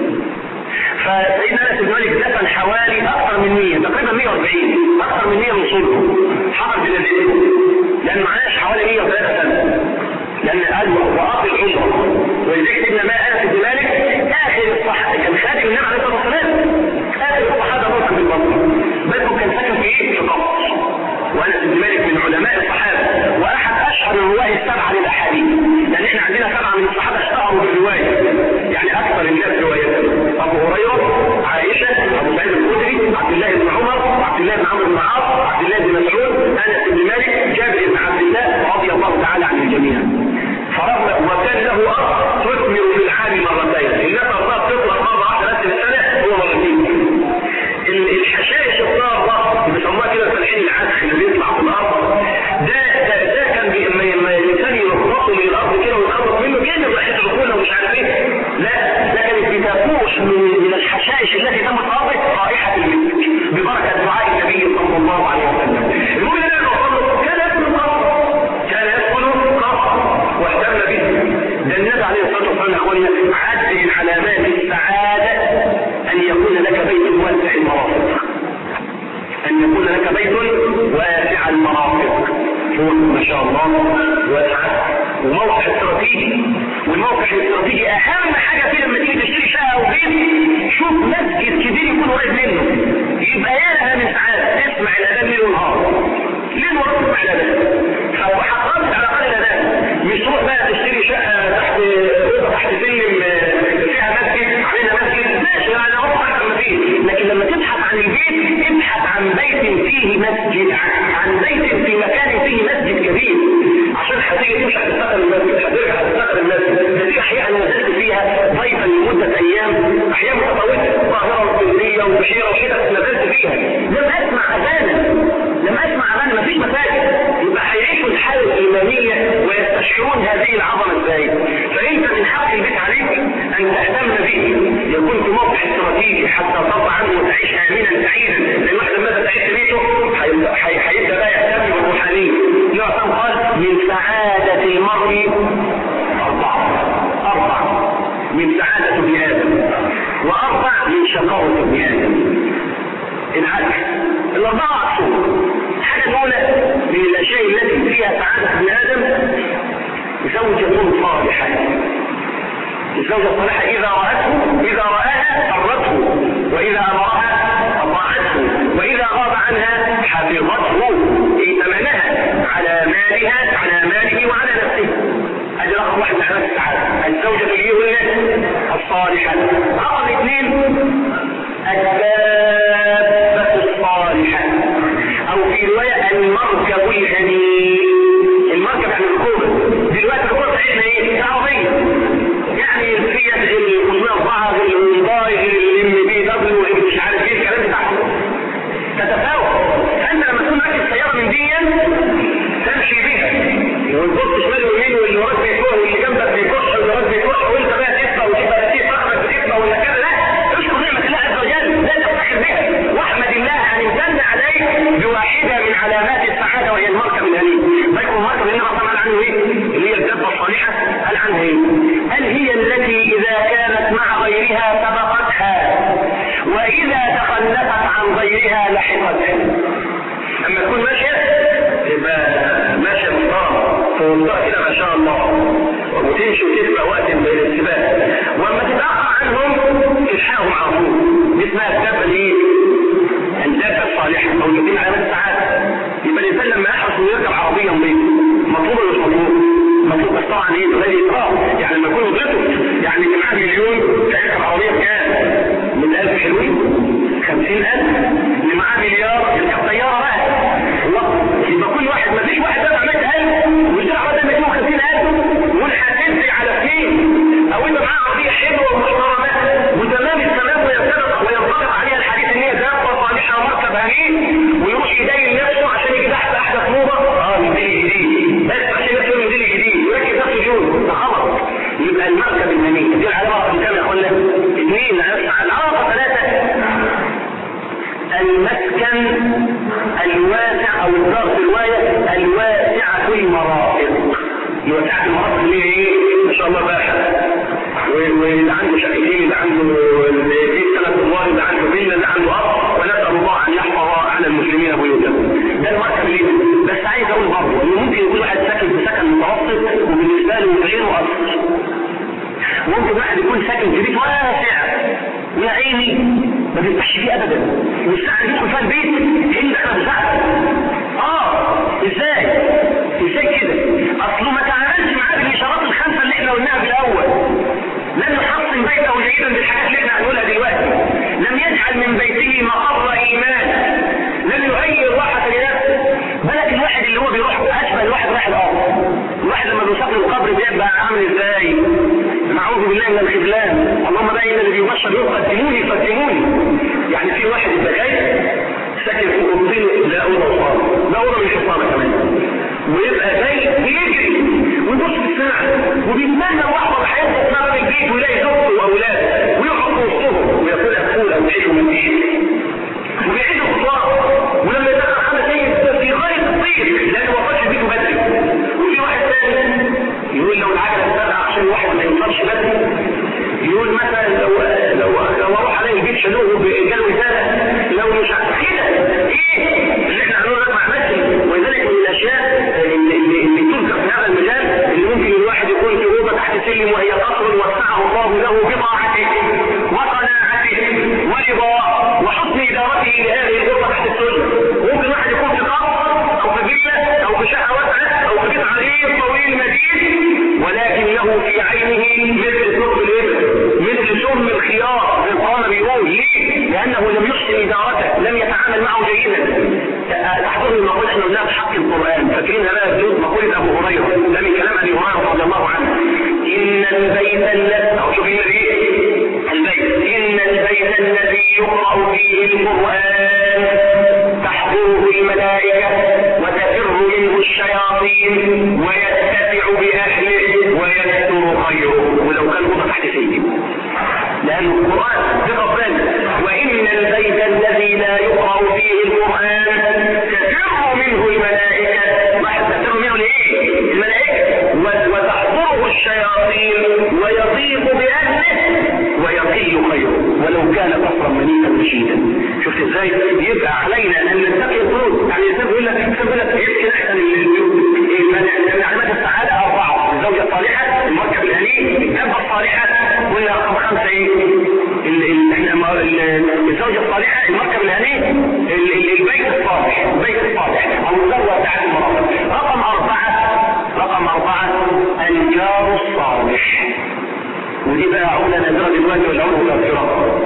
فسيدنا انس بن مالك دفن حوالي اكثر من 100 تقريبا 140 اكثر من 100 من صلبه حضر جنازته لانه عاش حوالي 103 سنه لان قال وقاف العمره ولذلك سيدنا ما انس بن مالك اخر الصحابه كان خادم النبي عليه الصلاه والسلام اخر الصحابه موقف البصره بل كان ساكن في ايه؟ في قبر وانس بن مالك من علماء الصحابه واحد اشهر الرواه السبعه للاحاديث لان احنا عندنا سبعه من الصحابه اشتهروا بالروايه يعني اكثر الناس روايه ابو هريره عائشه ابو سعيد الخدري عبد الله بن عمر عبد الله بن عمرو بن العاص عبد الله بن مسعود انس بن مالك جابر بن عبد الله رضي الله تعالى عن الجميع فرغم وكان له اخ تثمر في العام مرتين الناس اصلا بتطلع مره واحده بس في السنه هو مرتين الحشائش الضاره اللي بيسموها كده الفلاحين العسخ اللي بيطلع في الارض ده ده, ده كان لما الانسان يرقصه من الارض كده ويخلص منه جامد راح يتركونه ومش عارف ايه لا ده كانت بتفوش من, من الحشائش التي تم طابت رائحه المسك ببركه دعاء النبي صلى الله عليه وسلم المؤمن اللي وصل كان يدخل القصر كان يدخل القصر واهتم به ده النبي عليه الصلاه والسلام اخواننا عد من علامات السعاده ان يكون لك بيت واسع المرافق ان يكون لك بيت واسع المرافق فوق ما شاء الله واسع وموقع استراتيجي والموقع الاستراتيجي اهم حاجه فيه لما تيجي تشتري شقه او بيت شوف مسجد كبير يكون قريب منه يبقى يا من سعاده تسمع الاذان ليل ونهار ليل ونهار تسمع الاذان فحققت على الاقل الاذان مش تروح بقى تشتري شقه تحت تحت سلم فيها مسجد عليها مسجد ماشي انا اروح ما فيه لكن لما تبحث عن البيت ابحث عن بيت فيه مسجد عن بيت في مكان فيه مسجد كبير عشان هتيجي تمشي هتفتكر المسجد هترجع هتفتكر المسجد هتيجي احيانا نزلت فيها تهتم به يكون في موقع استراتيجي حتى ترضى عنه وتعيش امنا سعيدا لان واحد لما تعيش في بيته هيبدا هيبدا بقى يهتم بالروحانيه يعتم قال من سعاده المرء اربعه اربعه من سعاده ابن ادم واربع من شقاوه ابن ادم العكس الاربعه عكسهم الحاجه الاولى من الاشياء التي فيها سعاده ابن ادم زوجة صالحة الزوجة الصالحة إذا رأته إذا رآها سرته وإذا أمرها أطاعته وإذا غاب عنها حفظته ائتمنها على مالها على ماله وعلى نفسه هذه رقم واحد من علامات السعادة الزوجة اليهودية الصالحة رقم اثنين الدابة الصالحة أو في رواية المركب الهنيء المركب يعني الكورة دلوقتي الكورة بتاعتنا ايه؟ العربية يعني الفيات غير الخصوصية أربعة غير الهونداي غير الام بي دبليو غير مش عارف ايه الكلام بتاعهم تتفاوت أنت لما تكون راكب سيارة من دي تمشي بيها وتبص شمال ويمين واللي وراك بيكح واللي جنبك بيكح واللي وراك بيكح وانت بقى تسمع وتبقى تسمع صاحبك بتسمع ولا كده لا اشكر نعمة الله عز وجل لا تفتخر بها واحمد الله ان امتن عليك بواحدة من علامات السعادة وهي المركب الهنيء فاكر المركب اللي طبعا قال عنه ايه اللي هي الدبة الصالحة قال عنها ايه قال هي التي اذا كانت مع غيرها سبقتها واذا تخلفت عن غيرها لحقتها اما تكون ماشية تبقى ماشية محترمة في وسطها كده ما شاء الله وتمشي وتسبق وقت بين السباق واما تتأخر عنهم تلحقهم على طول دي اسمها الدابة الايه؟ الدابة الصالحة موجودين علامات السعادة يبقى الانسان لما يحرص انه يركب عربية نظيفة مطلوب ولا مش مطلوب؟ مطلوب بس طبعا ايه تغير اطراف يعني لما يكون نظيفه يعني اللي معاه مليون يركب عربية بكام؟ من 1000 حلوين 50000 اللي معاه مليار يركب طيارة بقى الله يبقى كل واحد ما فيش واحد بقى عملت 1000 ويشتري بدل 250000 ويقول هتنزل على اثنين او انت معاه عربية حلوة ومحترمة وتمام التمام وينطبق وينطبق عليها الحديث ان هي دابة صالحة ومركب هنيء ويروح يدين نفسه عشان يجي تحت احدث موضة اه الموديل الجديد بس عشان يكون الموديل الجديد ويركب نفسه جول ده غلط يبقى المركب الهنيء دي العلامة رقم كام يا اخوانا؟ اثنين العلامة ثلاثة المسكن الواسع او الدار في الرواية الواسعة المرافق الواسعة المرافق اللي هي ايه؟ ما شاء الله باشا واللي عنده شقتين اللي عنده بيت ثلاث ادوار اللي عنده فيلا اللي عنده ارض ونسال الله ان يحفظ على المسلمين بيوتهم ده المركب اللي بس عايز اقول برضه انه ممكن يكون واحد ساكن في سكن متوسط وبالنسبه له غيره قصر ممكن واحد يكون ساكن في بيت واسع ويا عيني ما بيفتحش فيه ابدا والساعه اللي يدخل فيها البيت هي دخل بزعل اه ازاي ازاي كده اصله ما تعاملش معاه بالاشارات الخمسه اللي احنا قلناها في الاول لم يحصن بيته جيدا بالحاجات اللي احنا هنقولها دلوقتي لم يجعل من بيته مقر ايمان لم يهيئ الراحه لنفسه بالك الواحد اللي هو بيروح اشبه الواحد رايح الارض الواحد لما بيوصل القبر بيبقى عامل ازاي نعوذ بالله من الخذلان اللهم بقى ان اللي بيبشر يقول قدموني قدموني يعني في واحد يبقى جاي ساكن في اوضتين لا اوضه وصاله لا اوضه مش وصاله كمان ويبقى جاي بيجري ويبص في الساعه وبيتمنى لحظه بحياته تسمع البيت ويلاقي زوجته واولاده ويقعد في وسطهم وياكل فول او عيش ومنديل وبيعيد الخطوات ولما يدخل حاجه زي في غايه الطير لانه ما وصلش بيته بدري وفي واحد ثاني يقول لو العجله اتبع عشان الواحد ما يوصلش بدري يقول مثلا لو لو لو اروح عليه البيت شالوه بجلو زاده لو مش عارف كده ايه اللي احنا هنقول لك ما عملش ولذلك من الاشياء اللي, اللي, اللي تذكر في هذا المجال اللي ممكن الواحد يكون في اوضه تحت سلم وهي قصر وسعه الله له بطاعته وقناعته ورضاه وحسن ادارته لهذه الغرفه تحت السلم ممكن واحد يكون في قصر او في فيلا او في شقه واسعه او في بيت عريض طويل مديد ولكن له في عينه مثل ثوب الابل مثل سم الخيار زي القرآن بيقول ليه؟ لأنه لم يحسن إدارته لم يتعامل معه جيدا تحضرني المقولة احنا قلناها في حق القرآن فاكرينها بقى بدون مقولة أبو هريرة ده من كلام أبي هريرة رضي الله عنه إن البيت الذي أو شوف هنا ايه؟ لأنه القرآن بربنا وإن البيت الذي لا يقرأ فيه القرآن تفر منه الملائكة واحد تفر منه لإيه؟ الملائكة وتحضره الشياطين ويضيق بأهله ويقل خيره ولو كان كفرا منيئا مشيدا شفت ازاي يبقى علينا ان نتقي الظروف يعني الانسان بيقول لك الانسان بيقول لك يمكن احسن من علامات السعاده اربعه الزوجه الصالحه المركب الهنيء الابه الصالحه قلنا رقم خمسه ايه الزوجه الصالحه المركب الهنيء البيت الصالح البيت الصالح او الزوجه بتاعت المرأة رقم اربعه رقم اربعه الجار الصالح ودي بقى عملة نادرة دلوقتي ولا عملة متوفرة؟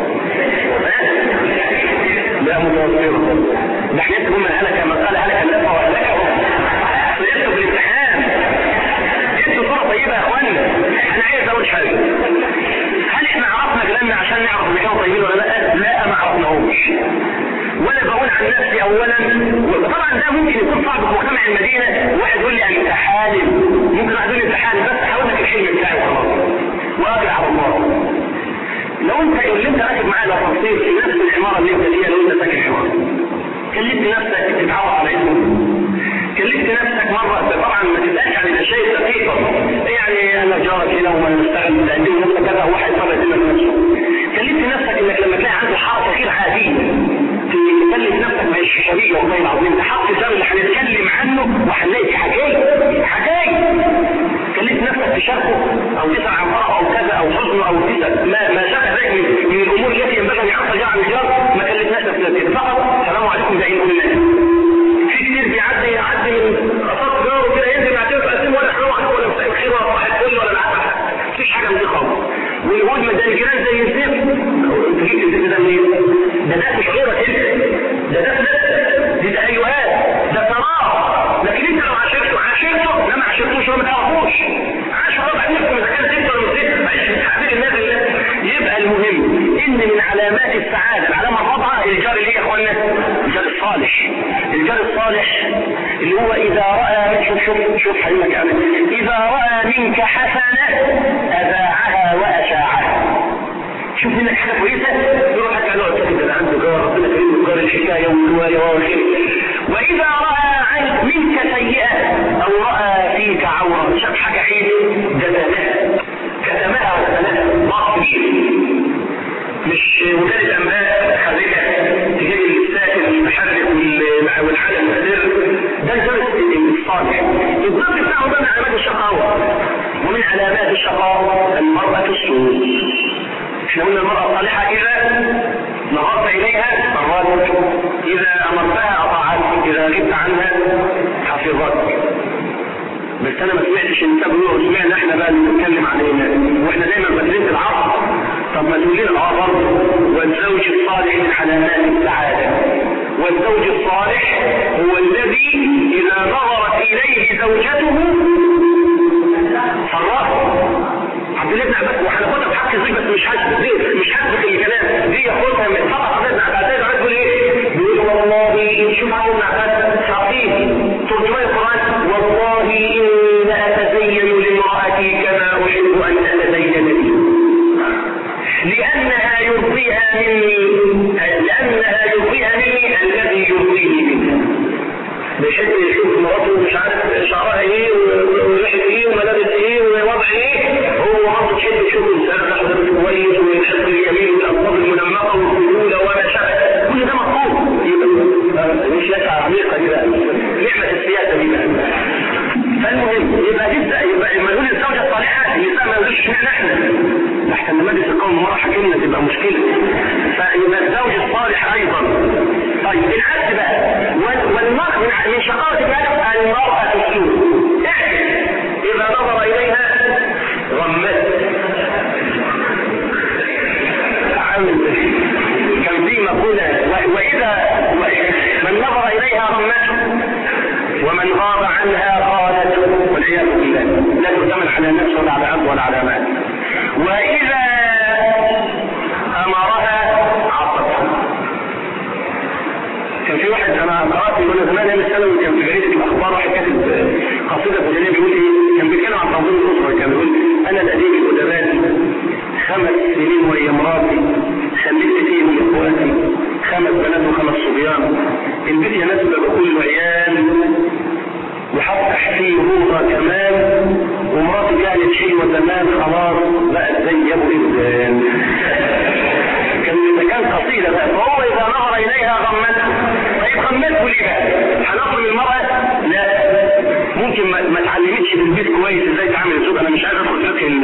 لا متوفرة ده احنا انتوا من هلك ما قال هلك اللفة وهلكه انتوا في الامتحان انتوا صورة طيبة يا اخوانا انا عايز اقول حاجة هل احنا عرفنا كلامنا عشان نعرف ان كانوا طيبين ولا لا؟ لا ما عرفناهوش وانا بقول عن نفسي اولا وطبعا ده ممكن يكون صعب في مجتمع المدينة واحد يقول لي انت حالم ممكن واحد يقول لي انت حالم بس هقول لك الحلم بتاعي وخلاص واجري على الله لو انت اللي انت راكب معاه تفاصيل في نفس العماره اللي انت فيها لو انت ساكن عماره كلفت نفسك تتعرف على اسمه كلفت نفسك مره طبعا ما تسالش عن الاشياء الدقيقه يعني انا جارك هنا وما نشتغل تقدم نفسك كذا واحد طلع لك نفسه كلفت نفسك انك لما تلاقي عنده حركه غير عاديه تكلف نفسك مش شبيه والله العظيم ده حق الزمن اللي هنتكلم عنه وهنلاقي في حكايه حكايه كلفت نفسك تشاركه او تسال عن فرح او كذا او حزن او تسال ما ما شابه ذلك من, من الامور التي ينبغي ان يحصل عن الجار ما كلفناش نفسنا فقط السلام عليكم ده ان قلنا في كتير بيعدي يعدي من قصات جاره كده ينزل يعتبر في قسم ولا السلام عليكم ولا مساء الخير ولا صباح الفل ولا العسل مفيش حاجه من دي خالص ويقول ما ده الجيران زي الزفت انت جبت الزفت ده منين؟ ده ده مش غيرك انت ده ده نفسك دي تهيؤات ده تراه لكن انت لو عاشرته عاشرته لا ما عاشرتوش ولا ما تعرفوش عاش ربع نفسه اذا كان ست ولا ست معلش مش حبيب الناس يبقى المهم ان من علامات السعاده العلامه الرابعه الجار اللي هي يا اخوانا الجار الصالح الجار الصالح اللي هو اذا راى شوف شوف شوف حلمك يعني اذا راى منك حسنه اذاعها واشاعها شوف منك حاجه كويسه يروح حتى له ده عنده جار ربنا كريم جار الحكايه والروايه والخير واذا راى عنك منك سيئه او راى فيك عوره شاف حاجه عيب جزمها كتمها وسنها ضغط كبير مش وكاله انباء خارجه تجيب الساكن المحرك والحاله المستمر ده الجانب الصالح الضغط بتاعه ده من علامات الشقاوه ومن علامات الشقاوه المراه السوء احنا قلنا المرأة الصالحة إذا نظرت إليها مرات إذا أمرتها أطاعتك إذا غبت عنها حفظتك بس أنا ما سمعتش أنت بيقولوا سمعنا إحنا بقى نتكلم علينا وإحنا دايما مدرسة العصر طب ما تقول لنا اه برضه والزوج الصالح من علامات السعادة والزوج الصالح هو الذي إذا نظرت إليه زوجته صرفه عبد الله بن عباس وهناخدها بحق الزوج بس مش حاسس مش حاسس الكلام دي ياخدها من فقط عبد الله بن عباس يقول ايه؟ بيقول والله شوف عبد الله بن عباس تعطيه ترجمان القران والله ان اتزين لامراتي كما احب ان اتزين لي لانها يرضيها مني لانها يرضيها مني الذي يرضيني منها بيحب يشوف مراته مش عارف شعرها ايه وريحه ايه وملابس ايه ووضع ايه هو برضه تحب تشوف مسرح ولابس كويس والشكل الجميل والالفاظ المنمقه والخجوله وما شابه كل ده مطلوب يبقى مش لسعه عميقه دي بقى نعمه السياسه دي بقى فالمهم يبقى تبدا يبقى لما نقول الزوجه الصالحه النساء ما يقولوش اشمعنى احنا احسن مجلس القوم مره حكينا تبقى مشكله فيبقى الزوج الصالح ايضا طيب العكس بقى والمرء من شقاوة الناس المرأة السوء إذا نظر إليها غمت كان في مقولة وإذا من نظر إليها غمته ومن غاب عنها خانته والعياذ بالله لا تؤتمن على نفس ولا على أب ولا على مال وإذا أمرها عصتها كان في واحد انا قرات يقول زمان ايام الثانوي كان في جريده الاخبار واحد كاتب قصيده فلانيه بيقول ايه؟ كان بيتكلم عن تنظيم الاسره كان بيقول انا لديك الادباء خمس سنين وهي امراه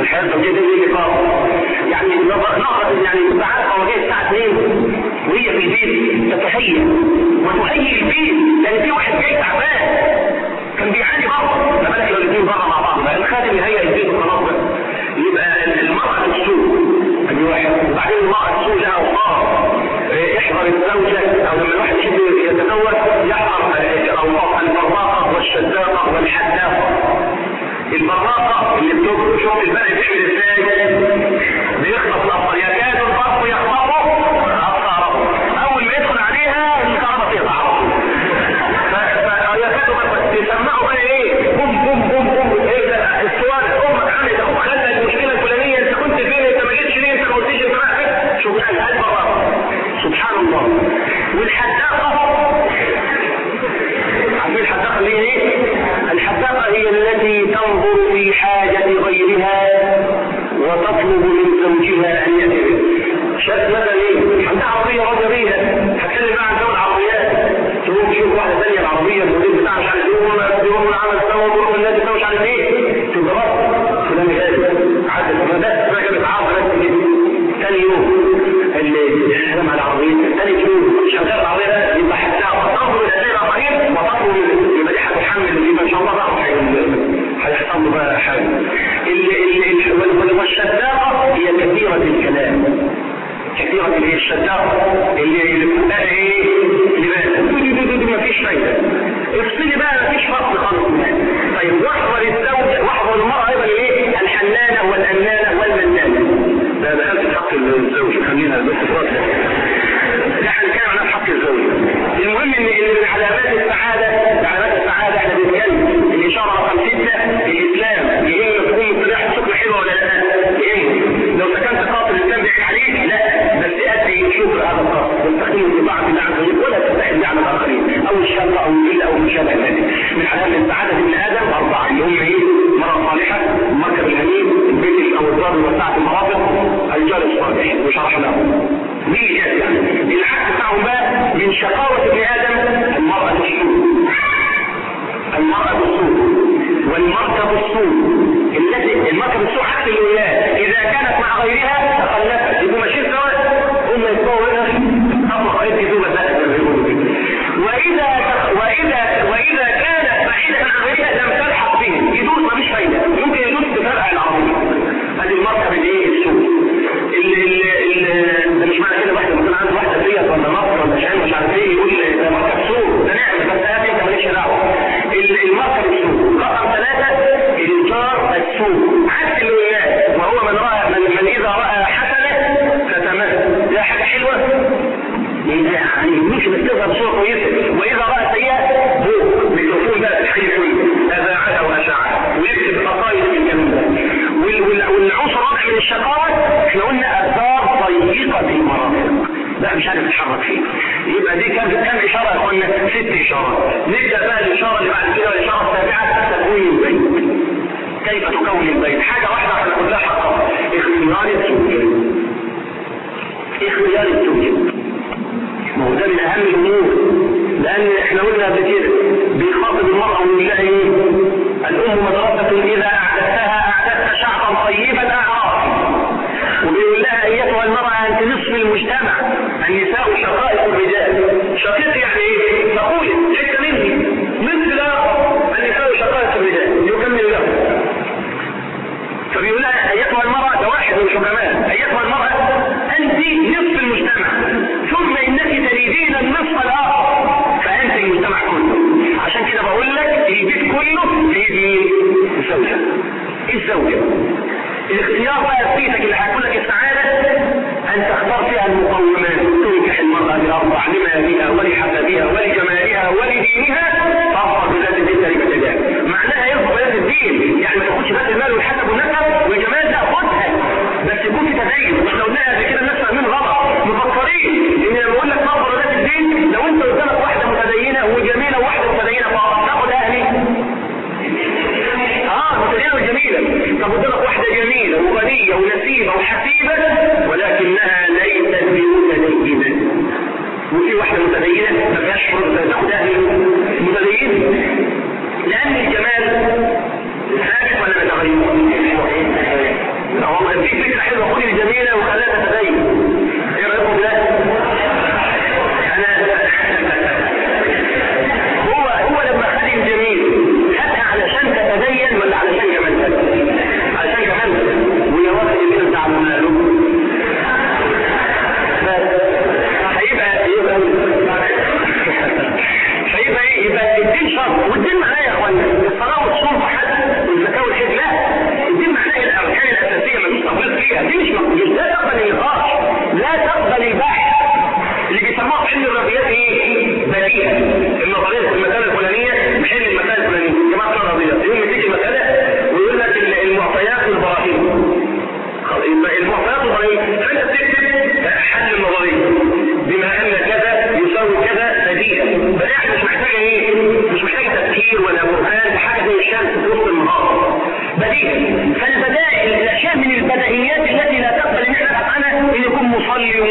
الحياه الزوجيه دي لقاء يعني نقص يعني تبقى عارفه هو جاي الساعه 2 وهي في البيت تتهيأ وتهيئ البيت لان في واحد جاي تعبان كان بيعاني بره ما بالك لو الاثنين بره مع بعض بقى الخادم يهيئ البيت وخلاص بقى يبقى المرأة السوء ادي واحد وبعدين المرأة السوء لها اوقات يحضر الزوجة او لما الواحد يحب يتزوج يحضر اوقات البراقة والشداقة والحداقة البراقة اللي بتبقى شوف البلد بيعمل ازاي بيخلص الابطال يكاد البرق يخطفه ابصاره اول ما يدخل عليها الكهرباء تقطع يكاد يسمعوا بقى ايه بوم بوم بوم بوم ايه ده السؤال امك عملت اخوك خلى المشكله الفلانيه انت كنت فين انت ما جيتش ليه انت ما قلتش انت رايح شوف الحاجات بره سبحان الله والحداقه عارفين الحداقه اللي هي ايه؟ الحداقه هي التي تنظر في حاجه غيرها وتطلب من زوجها ان يأتي شاف مثلا ايه؟ عندها عربيه راضيه بيها هتكلم معاها عن جو العربيات تقوم تشوف واحده ثانيه العربيه المدير بتاعها مش عارف ايه يروح العمل سوا ويروح النادي سوا مش عارف ايه تبقى بس فلان غالي عدد ما بس ما كانت عارفه بس كده ثاني يوم السلام على العربيه ثاني يوم شغال العربيه ده يبقى حتى تنظر الى سير اخرين وتطلب يبقى دي هتحمل يبقى ان شاء الله بقى هيحصل له بقى حاجه والشداقه هي كثيره الكلام كثيرة اللي هي الشداقة اللي اللي بتبقى ايه لماذا ما فيش فايدة افصلي بقى ما فيش فرق خالص طيب واحضر الزوج واحضر المرأة ايضا ايه الحنانة والأنانة والمنانة ده دخلت في حق الزوج خلينا بس فرق نحن نتكلم عن حق الزوج المهم ان من علامات السعادة علامات السعادة احنا بنتكلم الاشارة رقم ستة الاسلام يا اما تكون طلعت سكنة حلوة ولا لا يا اما لو سكنت قاطر الاسلام بيحكي عليك لا بس ادي شكر هذا القصد واستخدمه في بعض الله عز وجل ولا تستحل به على الاخرين او الشر او الجل او المشابه ذلك من علامات سعاده ابن ادم اربعه اللي هم ايه؟ مرأة صالحه المركب الهنيء البيت او الدار وسعه المرافق الجار الصالح وشرح له دي جاز يعني العكس بتاعهم بقى من شقاوه ابن ادم المرأة السوء المرأة السوء والمركب السوء التي المركب السوء عكس الولاة اذا كانت مع غيرها تخلفت يبقوا ماشيين سوا هم يتبعوا هنا اما خريط يدوب ذلك واذا واذا واذا كانت بعيدة عن غيرها لم تلحق بهم يدوس مفيش فايدة ممكن يدوس بفرع العربية هذه المركب الايه السوء ده مش معنى كده واحدة مثلا عنده واحدة فيت ولا نصر ولا شاي مش عارف ايه يقول ده مركب سوء ده نعمة بس هذه انت مالكش دعوة المركب السوء رقم ثلاثة الجار السوء عكس الولايات وهو من رأى من, من إذا رأى حسنة فتمام ده حاجة حلوة يعني مش بتظهر صورة كويسة وإذا رأى سيئة بوك ميكروفون بقى في الحي كله أذاعها وأشعها ويكتب قصائد في الكلام ده والعنصر الرابع من الشقاوة احنا قلنا الدار ضيقة المرافق لا مش عارف تتحرك فيه يبقى دي كام كام اشاره يا اخوانا ست اشارات نبدا بقى الاشاره اللي بعد كده الاشاره السابعه تكوين البيت كيف تكون البيت حاجه واحده احنا كلها حقها اختيار الزوجه اختيار الزوجه ما هو ده من اهم الامور لان احنا قلنا قبل كده بيخاطب المراه ويقول لها ايه الام مدرسه اذا اعددتها اعددت شعبا طيبا اعراف وبيقول لها ايتها المراه انت نصف المجتمع النساء شقائق الرجال شقيق يعني ايه تقول حته مني مثل النساء شقائق الرجال يكمل له فبيقول لها ايتها المراه ده واحد من الحكماء ايتها المراه انت نصف المجتمع ثم انك تريدين النصف الاخر فانت المجتمع كله عشان كده بقول لك البيت كله في ايد الزوجه الزوجه الاختيار بقى في بيتك اللي هيكون لك السعادة ان تختار فيها المقومات تنكح المرأة لأربع لمالها ولحسبها ولجمالها ولدينها تظهر بذات الدين تربة الجاه معناها يظهر بذات الدين يعني ما تاخدش بس المال والحسب والنسب والجمال لا خدها بس يكون في تدين واحنا قلنا قبل كده الناس فاهمين غلط مفكرين ان لما اقول لك تظهر بذات الدين لو انت قدامك واحدة متدينة وجميلة وواحدة متدينة فقط تاخد اهلي اه متدينة وجميلة طب قدامك واحدة جميلة وغنية ونسيبة وحسيبة ولكنها ليست بمتدينة وفي واحدة متدينة ما فيهاش فرصة تاخد اهل المتدين لان الجمال ثابت ولا متغير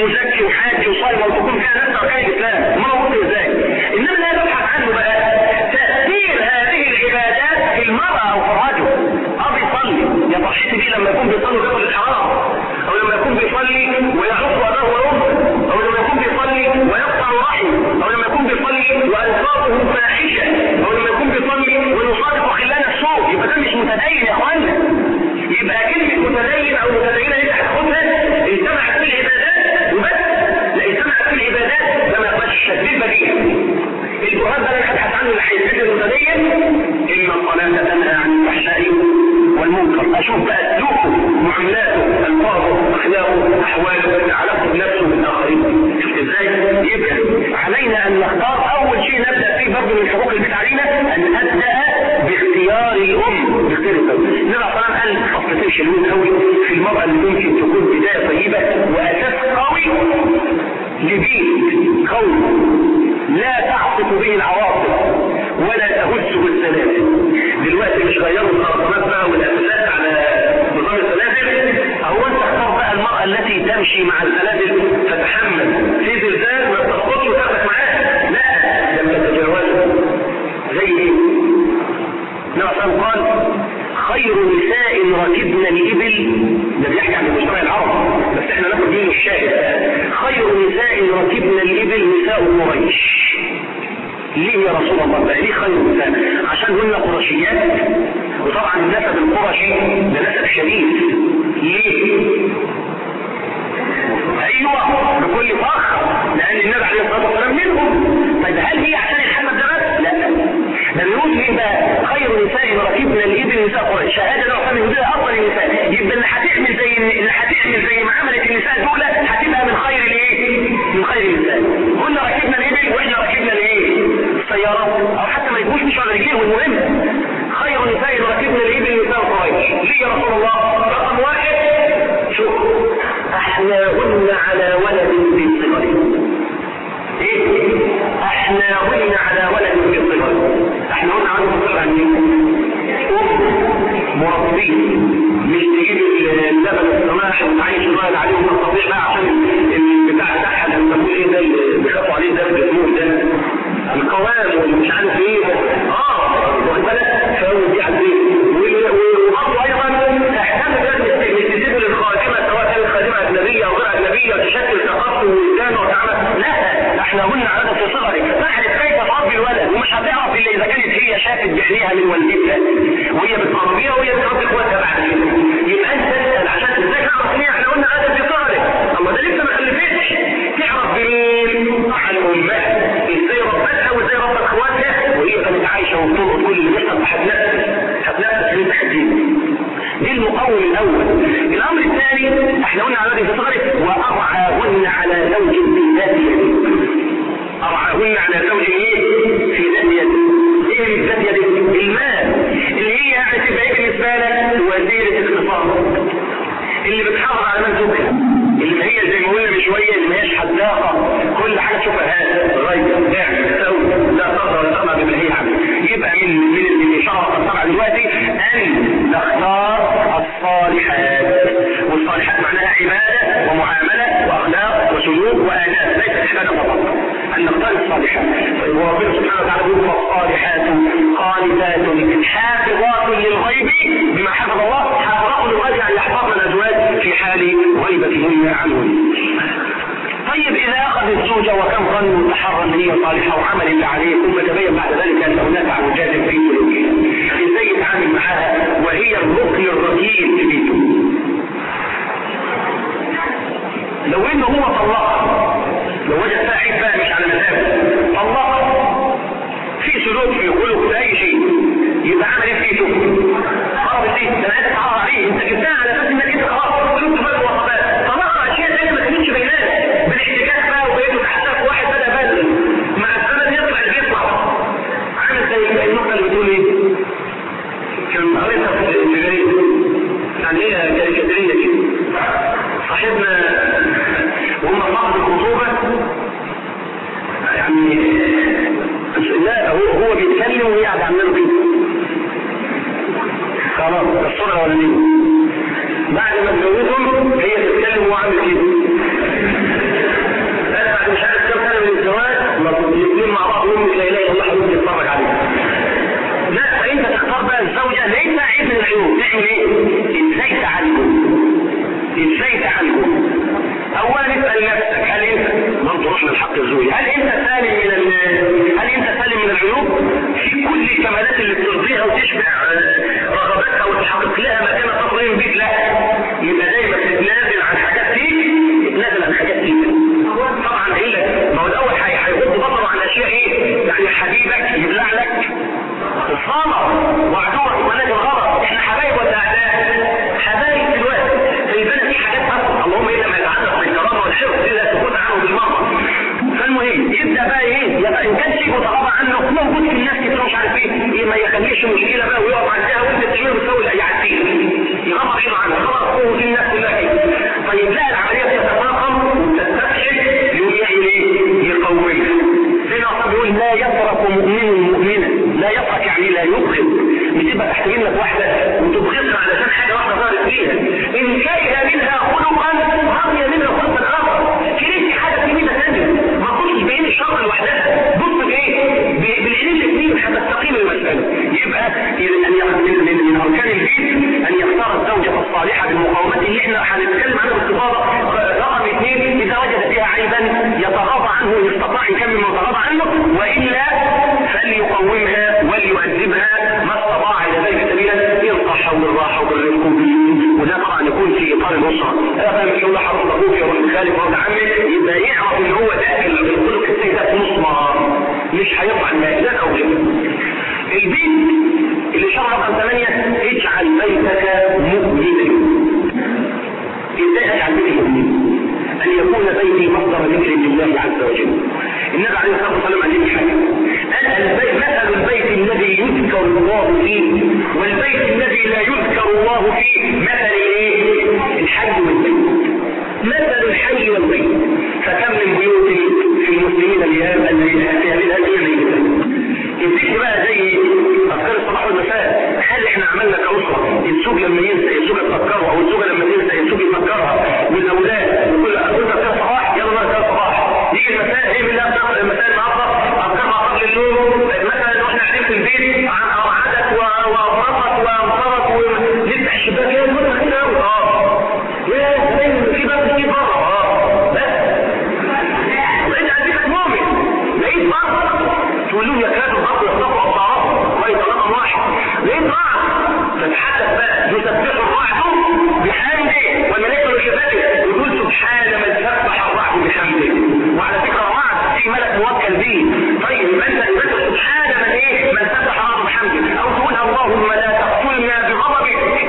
ومزكي وحاج وصايم وتكون فيها نفس اركان الاسلام ما هو ازاي انما لا نبحث عنه بقى تاثير هذه العبادات في المراه او في الرجل اه بيصلي يا فرحتي بيه لما يكون بيصلي وياكل الحرام او لما يكون بيصلي ويعص اباه وامه او لما يكون بيصلي ويقطع رحم او لما يكون بيصلي والفاظه فاحشه او لما يكون بيصلي ويصادق خلال السوق يبقى ده مش متدين يا اخوانا يبقى كلمه متدين او متدينه انت هتاخدها اجتمعت في العبادات وبس لا اجتمعت في العبادات ده ما يقبلش التدبير بديهي الجهاد ده اللي هنبحث عنه اللي هيفيد المتدين ان الصلاه تنهى عن الفحشاء والمنكر اشوف بقى سلوكه معاملاته الفاظه اخلاقه احواله علاقته بنفسه بالاخرين شفت ازاي يبقى علينا ان نختار اول شيء نبدا فيه برضه من حقوق البيت علينا ان نبدا باختيار الام باختيار الزوج النبي صلى الله عليه وسلم قال خصلتين حلوين قوي في المراه اللي ممكن تكون بدايه طيبه واساس قوي لدين قوي لا تعصف به العواطف ولا تهز بالسلاسل دلوقتي مش غيروا السرطانات بقى والاساسات على نظام السلاسل هو انت اختار بقى المرأة التي تمشي مع السلاسل تتحمل في زلزال ما تسقطش وتاخدك معاها لا لما تتجاوزها زي ايه؟ النبي صلى قال خير نساء ركبن الإبل ده بيحكي عن المجتمع العربي بس احنا ناخد منه الشاهد خير نساء ركبن الإبل نساء قريش ليه يا رسول الله بقى ليه خير نساء عشان هن قرشيات وطبعا النسب القرشي ده نسب شريف ليه ايوه بكل فخر لان النبي عليه الصلاه والسلام منهم طيب هل هي عشان الحمد ده بس؟ لا ده بيقول ايه بقى خير نساء ركبنا الابل نساء قريش شهاده لو كان يقول افضل النساء يبقى اللي هتعمل زي اللي هتعمل زي ما عملت النساء دول هتبقى من خير الايه؟ من خير النساء قلنا ركبنا الابل واحنا ركبنا الايه؟ السيارات او حتى ما يكونش مش على رجليهم المهم خير نساء ركبنا الابل نساء قريش ليه يا رسول الله؟ رقم واحد شوف احناهن على ولد في صغره ايه احناهن على ولد في صغره احناهن على صغر عن ام مربين مش تجيب اللبن السماح وتعيش الولد عليهم تستطيع بقى عشان البتاع بتاعها لما تقول ايه ده اللي بيخافوا عليه ده الجمهور ده القوام والمش عارف ايه اه واخد بالك فهو دي على البيت وبرضه ايضا تحتاج بقى انك تجيب للخادمه سواء كانت خادمه اجنبيه او غير اجنبيه وتشكل ثقافته ووجدانه وتعامل لا احنا قلنا على في صغرك تعرف كيف تربي الولد ومش هتعرف الا اذا كانت هي شافت بعينيها من والدتها وهي بتربيها وهي بتربي اخواتها بعد كده يبقى انت تسال عشان ازاي تعرف ليه احنا قلنا هذا في صغرك اما ده لسه ما خلفتش تعرف بمين عن امها ازاي ربتها وازاي ربت اخواتها وهي كانت عايشه وبتلقط كل اللي بيحصل هتنفس هتنفس اللي انت هتجيبه دي المقوم الاول الامر الثاني احنا قلنا على في صغرك وارعاهن على زوج في ذات يد ارعاهن على زوج ايه في ذات يد ايه اللي في ذات يد المال اللي هي يعني تبقى ايه بالنسبه لك وزيره الاقتصاد اللي بتحافظ على مال زوجها اللي هي زي ما قلنا من شويه اللي ما هيش حداقه كل حاجه تشوفها هات غير اعمل سوي لا تقدر ولا تقدر بما هي عمل يبقى من من اللي شرط الطبع دلوقتي ان نختار الصالحات والصالحات معناها عباده ومعامله واخلاق وسلوك واداب ليست عباده فقط ان نختار الصالحات وربنا سبحانه وتعالى يقول فالصالحات قانتات حافظات للغيب بما حفظ الله حافظات للغيب يعني يحفظن الازواج في حال غيبتهن عنهن طيب إذا أخذ الزوجة وكان ظن وتحرى أن هي صالحة وعمل اللي عليه ثم تبين بعد ذلك أن هناك اعوجاج في سلوكها إزاي يتعامل معها وهي الركن الركيز في بيته لو إنه هو طلقها لو وجد فيها عيب بقى مش على مزاجه طلقها في سلوك في خلق في أي شيء يبقى عمل إيه في بيته؟ خرب البيت ده أنا عايز أتعرض عليه أنت جبتها على أساس إنك أنت خلاص شفت بقى الوصفات طلقها أشياء ثانية ما كانتش بينات بالاحتكاك بقى وبقيته تحتك واحد بدا بدا مع الزمن يطلع اللي بيطلع عامل زي النقطه اللي بتقول ايه؟ كان قريتها في الجريد يعني ايه كاريكاتيريه كده صاحبنا وهم بعض الخطوبه يعني لا هو هو بيتكلم وهي قاعده عامله كده خلاص الصوره الاولانيه بعد ما اتجوزهم هي تتكلم وهو عامل كده حق الزوج هل انت سالم من ال... هل انت سالم من العيوب في كل الكمالات اللي بترضيها وتشبع رغباتها وتحقق لها مكانة تقريب بيك لا يبقى دايما تتنازل عن حاجات فيك تتنازل عن حاجات فيك طبعا ايه لك ما هو الاول هيغض بصره عن اشياء ايه يعني حبيبك يبلع لك الصامة وعدوك ولاد الغلط احنا حبايب ولا اعداء حبايب دلوقتي فيبقى في حاجات اصلا اللهم الا ما يتعلق بالكرامه والحفظ لا تكون عنه بالمره فالمهم يبدا بقى ايه يبقى ان كان شيء متغاضى عنه موجود في الناس كتير مش عارف ايه إيه ما يخليش مشكله بقى ويقف عندها وانت تشيله بتسوي يعديه يغمض عينه عنها خلاص هو دي الناس كلها كده طيب لا العمليه بتتفاقم وتستفحل يقوم يعمل ايه؟ يقومها زي ما بيقول لا يترك مؤمن مؤمنا لا يترك يعني لا يبغض بتبقى تحتاجين لك واحده وتبغضها علشان حاجه واحده ظهرت فيها ان كره منها خلقا رضي منها خلقا اخر كرهت حاجه في منها ثانيه ما تبصش بعين الشر لوحدها بص بايه؟ ب- بالعينين الاثنين حتى تستقيم المساله يبقى ان يخ- من من من اركان البيت ان يختار الزوجه الصالحه بالمقاومات اللي احنا هنتكلم عنها باستفاضه رقم اثنين اذا وجد فيها عيبا يتغاضى عنه ان استطاع يكمل ما يتغاضى عنه والا فليقومها وليؤدبها ما استطاع الى ذلك سبيلا يلقح بالراحه وبالرفق وباللين وده طبعا يكون في اطار الاسره انا فاهم يقول له حرام ابوك يا ولد خالك ولد عمك يبقى يعرف ان هو داخل الخلق السيء ده مسمار مش هيطلع المائدات او كده البيت اللي شرع رقم ثمانية اجعل بيتك مؤمنا ازاي اجعل بيتي مؤمنا ان يكون بيتي مصدر ذكر لله عز وجل النبي عليه الصلاه والسلام قال لي حاجه قال البيت مثل البيت الذي يذكر الله فيه والبيت الذي لا يذكر الله فيه مثل ايه الحي والبيت مثل الحي والبيت فكم من بيوت في المسلمين اليوم الذين في هذه الازمنه ميته الذكر بقى زي اذكار الصباح والمساء هل احنا عملنا كاسره الزوج لما ينسى الزوجه تفكره او الزوجه لما تنسى الزوج يفكرها والاولاد كل قلنا كده صباح يلا بقى كده صباح يجي المساء ايه بالله بتاخد المساء النهارده اذكار مع قبل النوم مثلا واحنا قاعدين في البيت عدت وفرطت وانفرط ونفتح الشباك يا المدة كده قوي اه يا زين في باب في بره اه بس وانت عندك مؤمن لقيت بره تقول لهم يكاد الارض يخلقوا ابصارهم كويس رقم واحد لقيت رعد فتحدث بقى يسبح الرعد بحمده والملائكه بشفاته ويقول سبحان من سبح الرعد بحمده وعلى فكره الرعد في ملك موكل به طيب يبقى انت يبقى سبحان من ايه من سبح الرعد بحمده او تقول اللهم لا تقتلنا بغضبك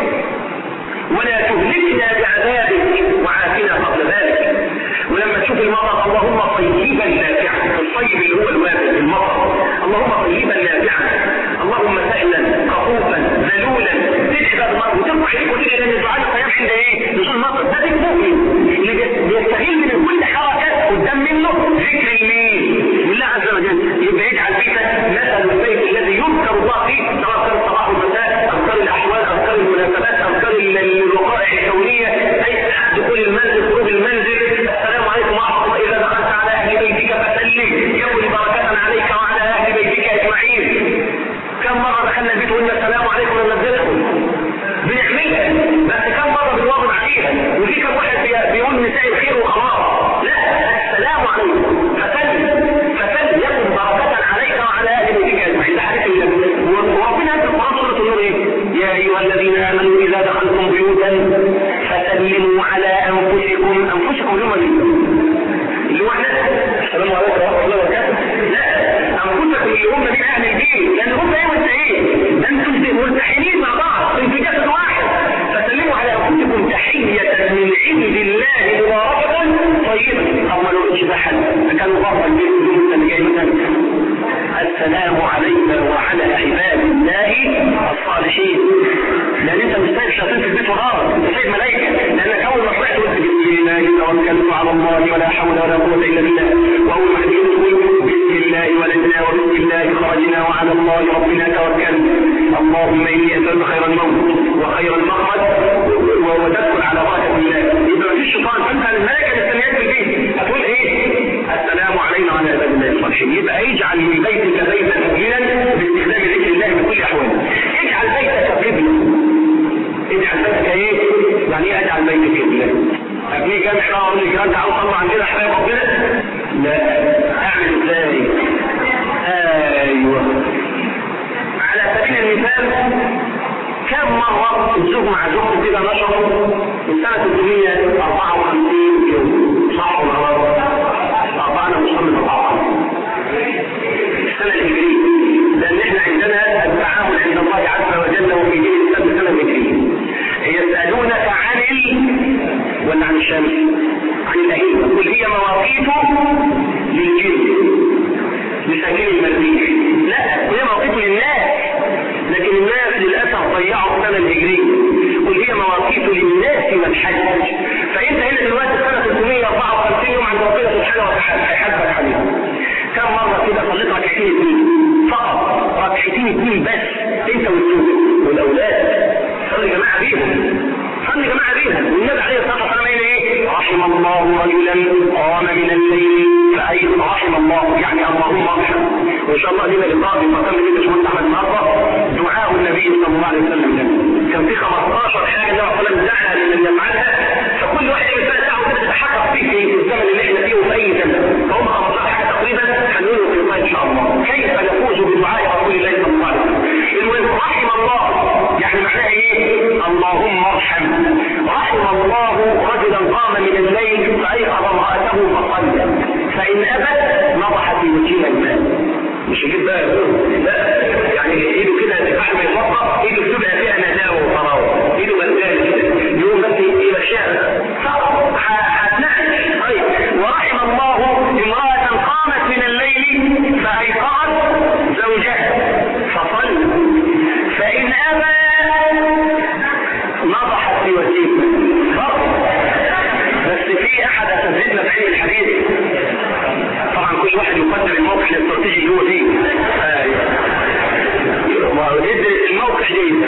ولا تهلكنا بعذابك وعافنا قبل ذلك ولما تشوف المطر اللهم طيبا نافعا الطيب اللي هو الوابل المطر اللهم طيبا نافعا اللهم سهلا خفوفا ذلولا تدعي بقى المطر وترفع ايديك وتدعي لان الدعاء القيام عند ايه؟ نزول المطر ده ذكر مؤمن اللي بيستغل من كل حركات قدام منه ذكر المين لله عز وجل يبقى يجعل بيتك مثل البيت الذي يذكر الله فيه سواء كان الصباح والمساء اذكار الاحوال اذكار المناسبات اذكار الوقائع الكونيه اي حد دخول المنزل خروج المنزل السلام عليكم ورحمه الله اذا دخلت على اهل بيتك فسلم يقول بركه عليك وعلى اهل بيتك اجمعين كم مره دخلنا البيت وقلنا السلام عليكم ونزلكم بنعملها بس كم مره بنواظب عليها وفي كم واحد بي- بيقول مساء الخير وخلاص لا السلام عليكم فسلم فسلم يكن بركه عليك وعلى اهل بيتك اجمعين ده حديث النبي وربنا في القران سوره النور ايه يا ايها الذين امنوا اذا دخلتم بيوتا فسلموا على انفسكم انفسكم اللي هم مين؟ اللي هو احنا السلام عليكم ورحمه الله وبركاته لا انفسكم اللي هم من اهل الدين لان هم ايه وانت ايه ده انتم مرتحلين مع بعض انتوا جسد واحد فسلموا على انفسكم تحيه من عند الله مباركه طيبه او ما لقيتش ده حد فكانوا بره البيت دول اللي جاي مثلا السلام علينا وعلى عباد الله الصالحين لان انت مش سايب شياطين في البيت وغلط انت سايب ملائكه لانك اول ما طلعت قلت بسم الله توكلت على الله ولا حول ولا قوه الا بالله واول ما تيجي تقول بسم الله ولدنا وبسم الله خرجنا وعلى الله ربنا توكلنا اللهم اني اسالك خير الموت وخير المخرج و- وتدخل على بركه الله يبقى مفيش شيطان فانت الملائكه اللي مستنياك في البيت هتقول ايه؟ السلام علينا وعلى عباد الله الصالحين يبقى اجعل من بيتك بيتا مؤمنا باستخدام ذكر الله في كل احواله اجعل بيتك قبله اجعل بيتك ايه؟ يعني ايه اجعل بيتك قبله؟ ابني جامع بقى اقول لك انت عاوز تطلع عندنا حبايب ربنا؟ لا ركعتين اثنين فقط ركعتين اثنين بس انت والزوجة والاولاد صلي جماعة بيهم صلي جماعة بيهم والنبي عليه الصلاة والسلام قال ايه رحم الله رجلا قام من الليل فأي رحم الله يعني اللهم ارحم وان شاء الله لنا لقاء في مقام اللي مش مستعمل النهارده دعاء النبي صلى الله عليه وسلم ده كان في 15 حاجه النبي صلى الله عليه وسلم دعا لمن يفعلها فكل واحد يعمل فيها دعوه كده تتحقق فيه في الزمن اللي احنا فيه وفي اي زمن فهم 15 حاجه تقريبا هنقولهم في لقاء ان شاء الله كيف نفوز بدعاء رسول الله صلى الله عليه وسلم المهم رحم الله يعني معناها ايه اللهم ارحم رحم الله رجلا قام من الليل فايقظ امراته فصلى فان ابت نضح في وجهها الماء مش يجيب بقى لا يعني ايده كده بعد ما يفضل ايده بتبقى فيها نداوه وطراوه ايده ملقانه كده يقوم بس يمشيها صح هتنقل طيب ورحم الله امراه قامت من الليل فايقظت زوجها فصلى فان ابى نضحت في وجهه بس في احد اساتذتنا في علم الحديث طبعا كل واحد يقدر الموقع الاستراتيجي اللي هو فيه ادرس الموقع جيد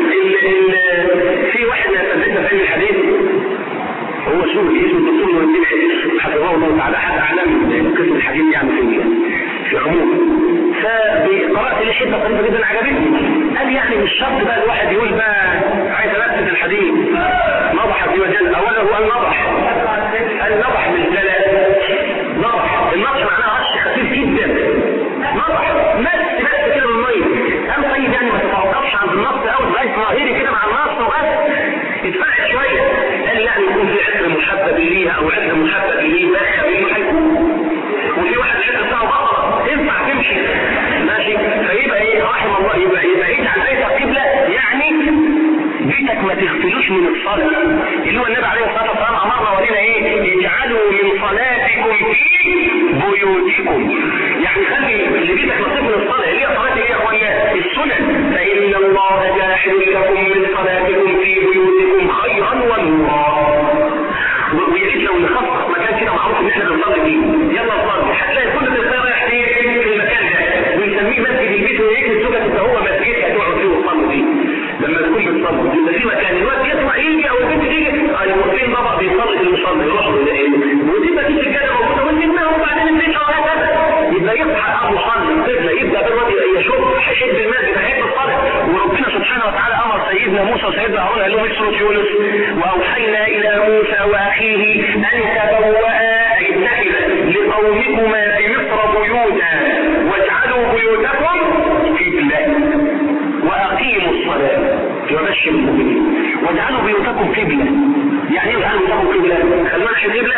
في واحد من اساتذتنا في علم الحديث هو شغل اسمه الدكتور الوزير حفظه الله تعالى احد اعلام قسم الحديث يعني في في عموم فقرات لي حته طريفه جدا عجبتني قال يعني مش شرط بقى الواحد يقول بقى عايز انفذ الحديث نضح في وجه اولا هو قال نضح قال نضح مش دلال نضح النضح معناه رش خفيف جدا نضح مس بس كده بالميه قال طيب يعني ما تتوقفش عند النص قوي لغايه ظاهري كده مع النص وبس اتفرق شويه قال يعني يكون في عطر محبب ليها او عطر محبب ليه ده خبيث هيكون وفي واحد العطر بتاعه بقره ينفع تمشي ماشي فيبقى ايه رحم الله يبقى يبقى اجعل بيتك قبله يعني بيتك ما تغفلوش من الصلاه اللي هو النبي عليه الصلاه والسلام امرنا ولينا ايه اجعلوا من صلاتكم في بيوتكم يعني خلي اللي بيتك نصيب من الصلاه اللي هي صلاه ايه يا اخوانا السنن فان الله جاعل لكم من صلاتكم في بيوتكم خيرا ونورا ويا ريت لو نخصص مكان كده معروف ان احنا بنصلي فيه يلا نصلي هتلاقي كل اللي رايح فيه في المكان ده ونسميه مسجد البيت ويجي الزوجه تبقى هو مسجد هتقعد فيه وتصلي فيه لما تكون بتصلي يبقى في مكان الوقت يطلع يجي او البنت تيجي المسلمين طبعا بيصلي في المصلي يروحوا وتبقى في سجاده موجوده ونسيبها وبعدين البيت وهكذا يبقى يصحى ابو صلي القبله يبدا بالوقت يشوف هيشد المسجد هيحب الصلاه وربنا سبحانه وتعالى امر سيدنا موسى وسيدنا هارون قال لهم اسروا يونس واوحينا الى موسى واخيه ان تبوأ اتخذ لقومكما في مصر بيوتا واجعلوا بيوتكم قبلة واقيموا الصلاة وبشر المؤمنين واجعلوا بيوتكم قبلة يعني ايه اجعلوا بيوتكم قبلة؟ خلونا نحن قبلة؟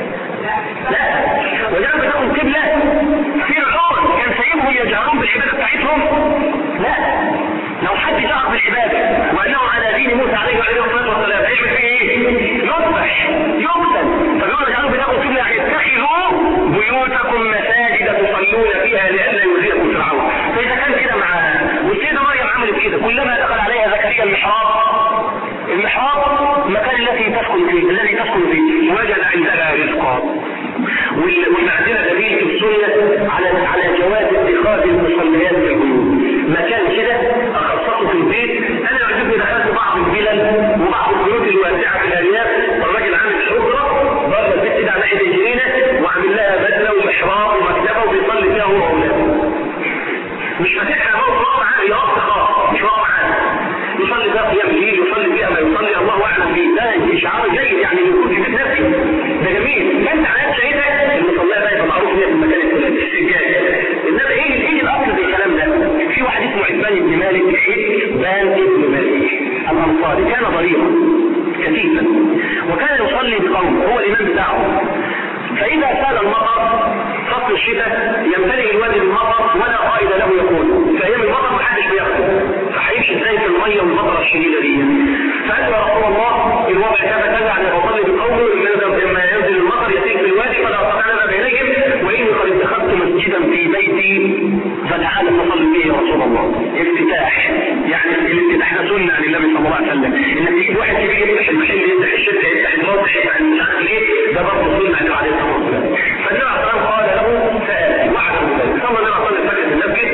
لا واجعلوا بيوتكم قبلة فرعون كان سيبهم يجهرون بالعبادة بتاعتهم؟ لا لو حد جهر بالعبادة وانه على دين موسى عليه الصلاة والسلام هيعمل فيه ايه؟ يذبح يقتل فبيقول اجعلوا بيوتكم قبلة يعني اتخذوا بيوتكم مساجد تصلون فيها لئلا يؤذيكم فرعون فاذا كان كده مع والسيدة مريم عملت كده كلما دخل عليها زكريا المحراب المحراب المكان الذي تسكن فيه الذي تسكن فيه وجد عندها رزقا والمعدنة دليل في السنة على على جواز اتخاذ المصليات في البيوت مكان كده اخصصه في البيت انا عجبني دخلت بعض الفلل وبعض البيوت الواسعة في الارياف الراجل عامل حجرة بره البيت ده على ناحية الجنينة وعامل لها بدلة ومحراب ومكتبة وبيصلي فيها هو واولاده مش فاتحها هو رقم عام يقف خاص مش رقم عام يصلي فيها قيام الليل يصلي فيها ما يصلي الله اعلم به ده اشعار جيد يعني يكون في بيت نفسي ده جميل فانت على شهيدة المصلية بقى يبقى معروف هي في المكان الفلاني السجاد انما ايه ايه الاصل في الكلام ده في واحد اسمه عثمان بن مالك حبان بن مالك الانصاري كان ضريرا كثيفا وكان يصلي بقوم هو الامام بتاعه فإذا سال المطر فصل الشتاء يمتلئ الوادي بالمطر ولا قائد له يقول في أيام المطر محدش بياخده فهيمشي ازاي في المية والمطر الشديدة دي فقال يا رسول الله الوضع كذا كذا يعني بصلي بقوله لما ينزل المطر يسير في الوادي فلا أستطيع ما بينهم وإني قد اتخذت مسجدا في بيتي فتعالى فصلي فيه يا رسول الله افتتاح يعني الافتتاح ده سنة عن النبي صلى الله عليه وسلم انك تجيب واحد كبير يفتح المحل يفتح الشركة يفتح الموقع يفتح مش عارف ليه ده برضه سنة عن عليه الصلاة والسلام فالنبي عليه الصلاة قال له سأل وعده بذلك صلى الله عليه وسلم الفجر في المسجد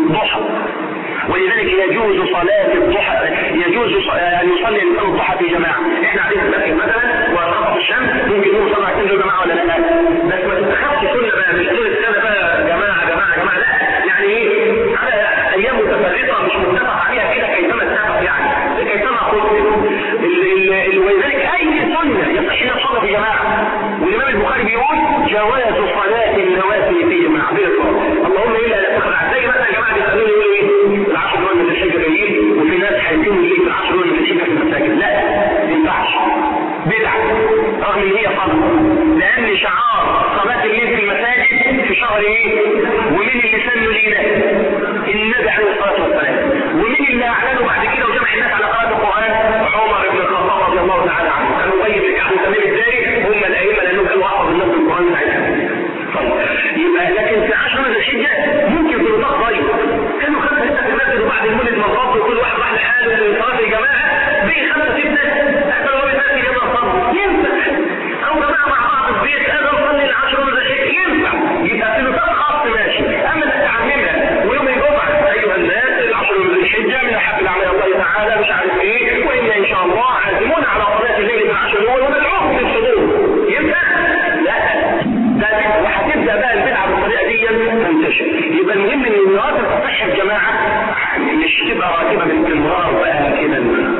ضحى ولذلك يجوز صلاة الضحى يجوز أن يصلي الإنسان الضحى في جماعة احنا قاعدين في المسجد مثلا وخطف الشمس ممكن نقول صلاة عشان جماعة ولا لا بس ما تتخافش سنة بقى مش طول السنة بقى جماعة جماعة جماعة لا يعني ايه على أيام متفرقة مش متفق عليها كده كيفما اتفق يعني كيفما قلت ولذلك أي سنة يصح أن تصلى في جماعة والإمام البخاري بيقول جواز صلاة النوافل في جماعة اللهم إلا تخلع زي مثلا جماعة بيسألوني يقولوا إيه العشر دول من الحجة جايين وفي ناس هيتموا الليل في العشر دول من الحجة في المساجد لا ما ينفعش بدعة رغم ان هي فرض لان شعار صلاة الليل في المساجد في شهر ايه ومين اللي سنوا لينا النبي عليه الصلاة والسلام ومين اللي اعلنوا بعد كده وجمع الناس على قراءة القرآن عمر بن الخطاب رضي الله تعالى عنه كانوا طيب بن كعب تميم الداري هم الائمة لانهم كانوا احفظ الناس بالقرآن ساعتها طيب يبقى لكن في عشر من الحجة ممكن في نطاق ضيق كانوا خمسة ستة في المسجد وبعد المولد مرات وكل واحد راح لحاله لصلاة الجماعة بقي خمسة ستة حتى لو بيتأتي يلا صلوا ينفع أو جماعة مع بعض في البيت أنا نصلي العشر من الحجة ينفع يبقى في نطاق خاص ماشي أما إنك تعممها ويوم الجمعة أيها الناس العشر من الحجة من أحب الأعمال الله تعالى مش عارف إيه وإنا إن شاء الله عازمون على صلاة الليل في العشر الأول وندعوهم للحضور ينفع؟ لا ده وهتبدا بقى البدعه بالطريقه دي تنتشر يبقى المهم ان الرواتب تصح الجماعه مش تبقى راتبه باستمرار بقى كده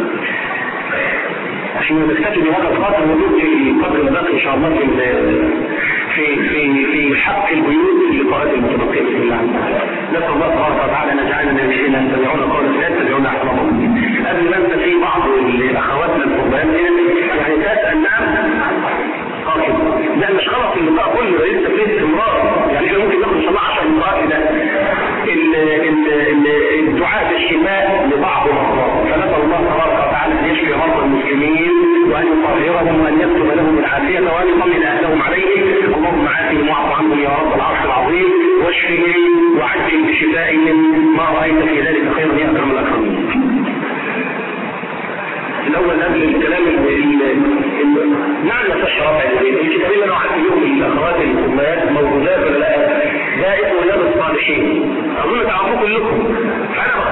عشان نكتفي بهذا القدر ونؤتي قدر الباقي ان شاء الله في في في حق البيوت لقاءات المتبقيه باذن الله نسال الله تبارك وتعالى ان يجعلنا من الذين يستمعون قولا فيتبعون احسنه قبل ما انت في بعض اخواتنا الفضلات يعني تسال نعم قاتل لا مش غلط اللقاء كله لسه في استمرار يعني احنا ممكن ناخد ان شاء الله 10 لقاءات كده الدعاء بالشفاء لبعض المرضى فنسال الله تبارك وتعالى ان يشفي مرضى المسلمين وان يطهرهم وان يكتب لهم العافيه وان يطمن اهلهم عليه اللهم عافهم واعف عنهم يا رب العرش العظيم واشفهم وعجل بشفائهم ما رايت في ذلك خيرا يا اكرم الاكرمين الاول قبل الكلام معنى صح رفع اليدين الكتابين اللي انا قعدت فيهم الاخوات الامهات موجودات ولا لا ده اسمه رياض الصالحين اظن تعرفوه كلكم فانا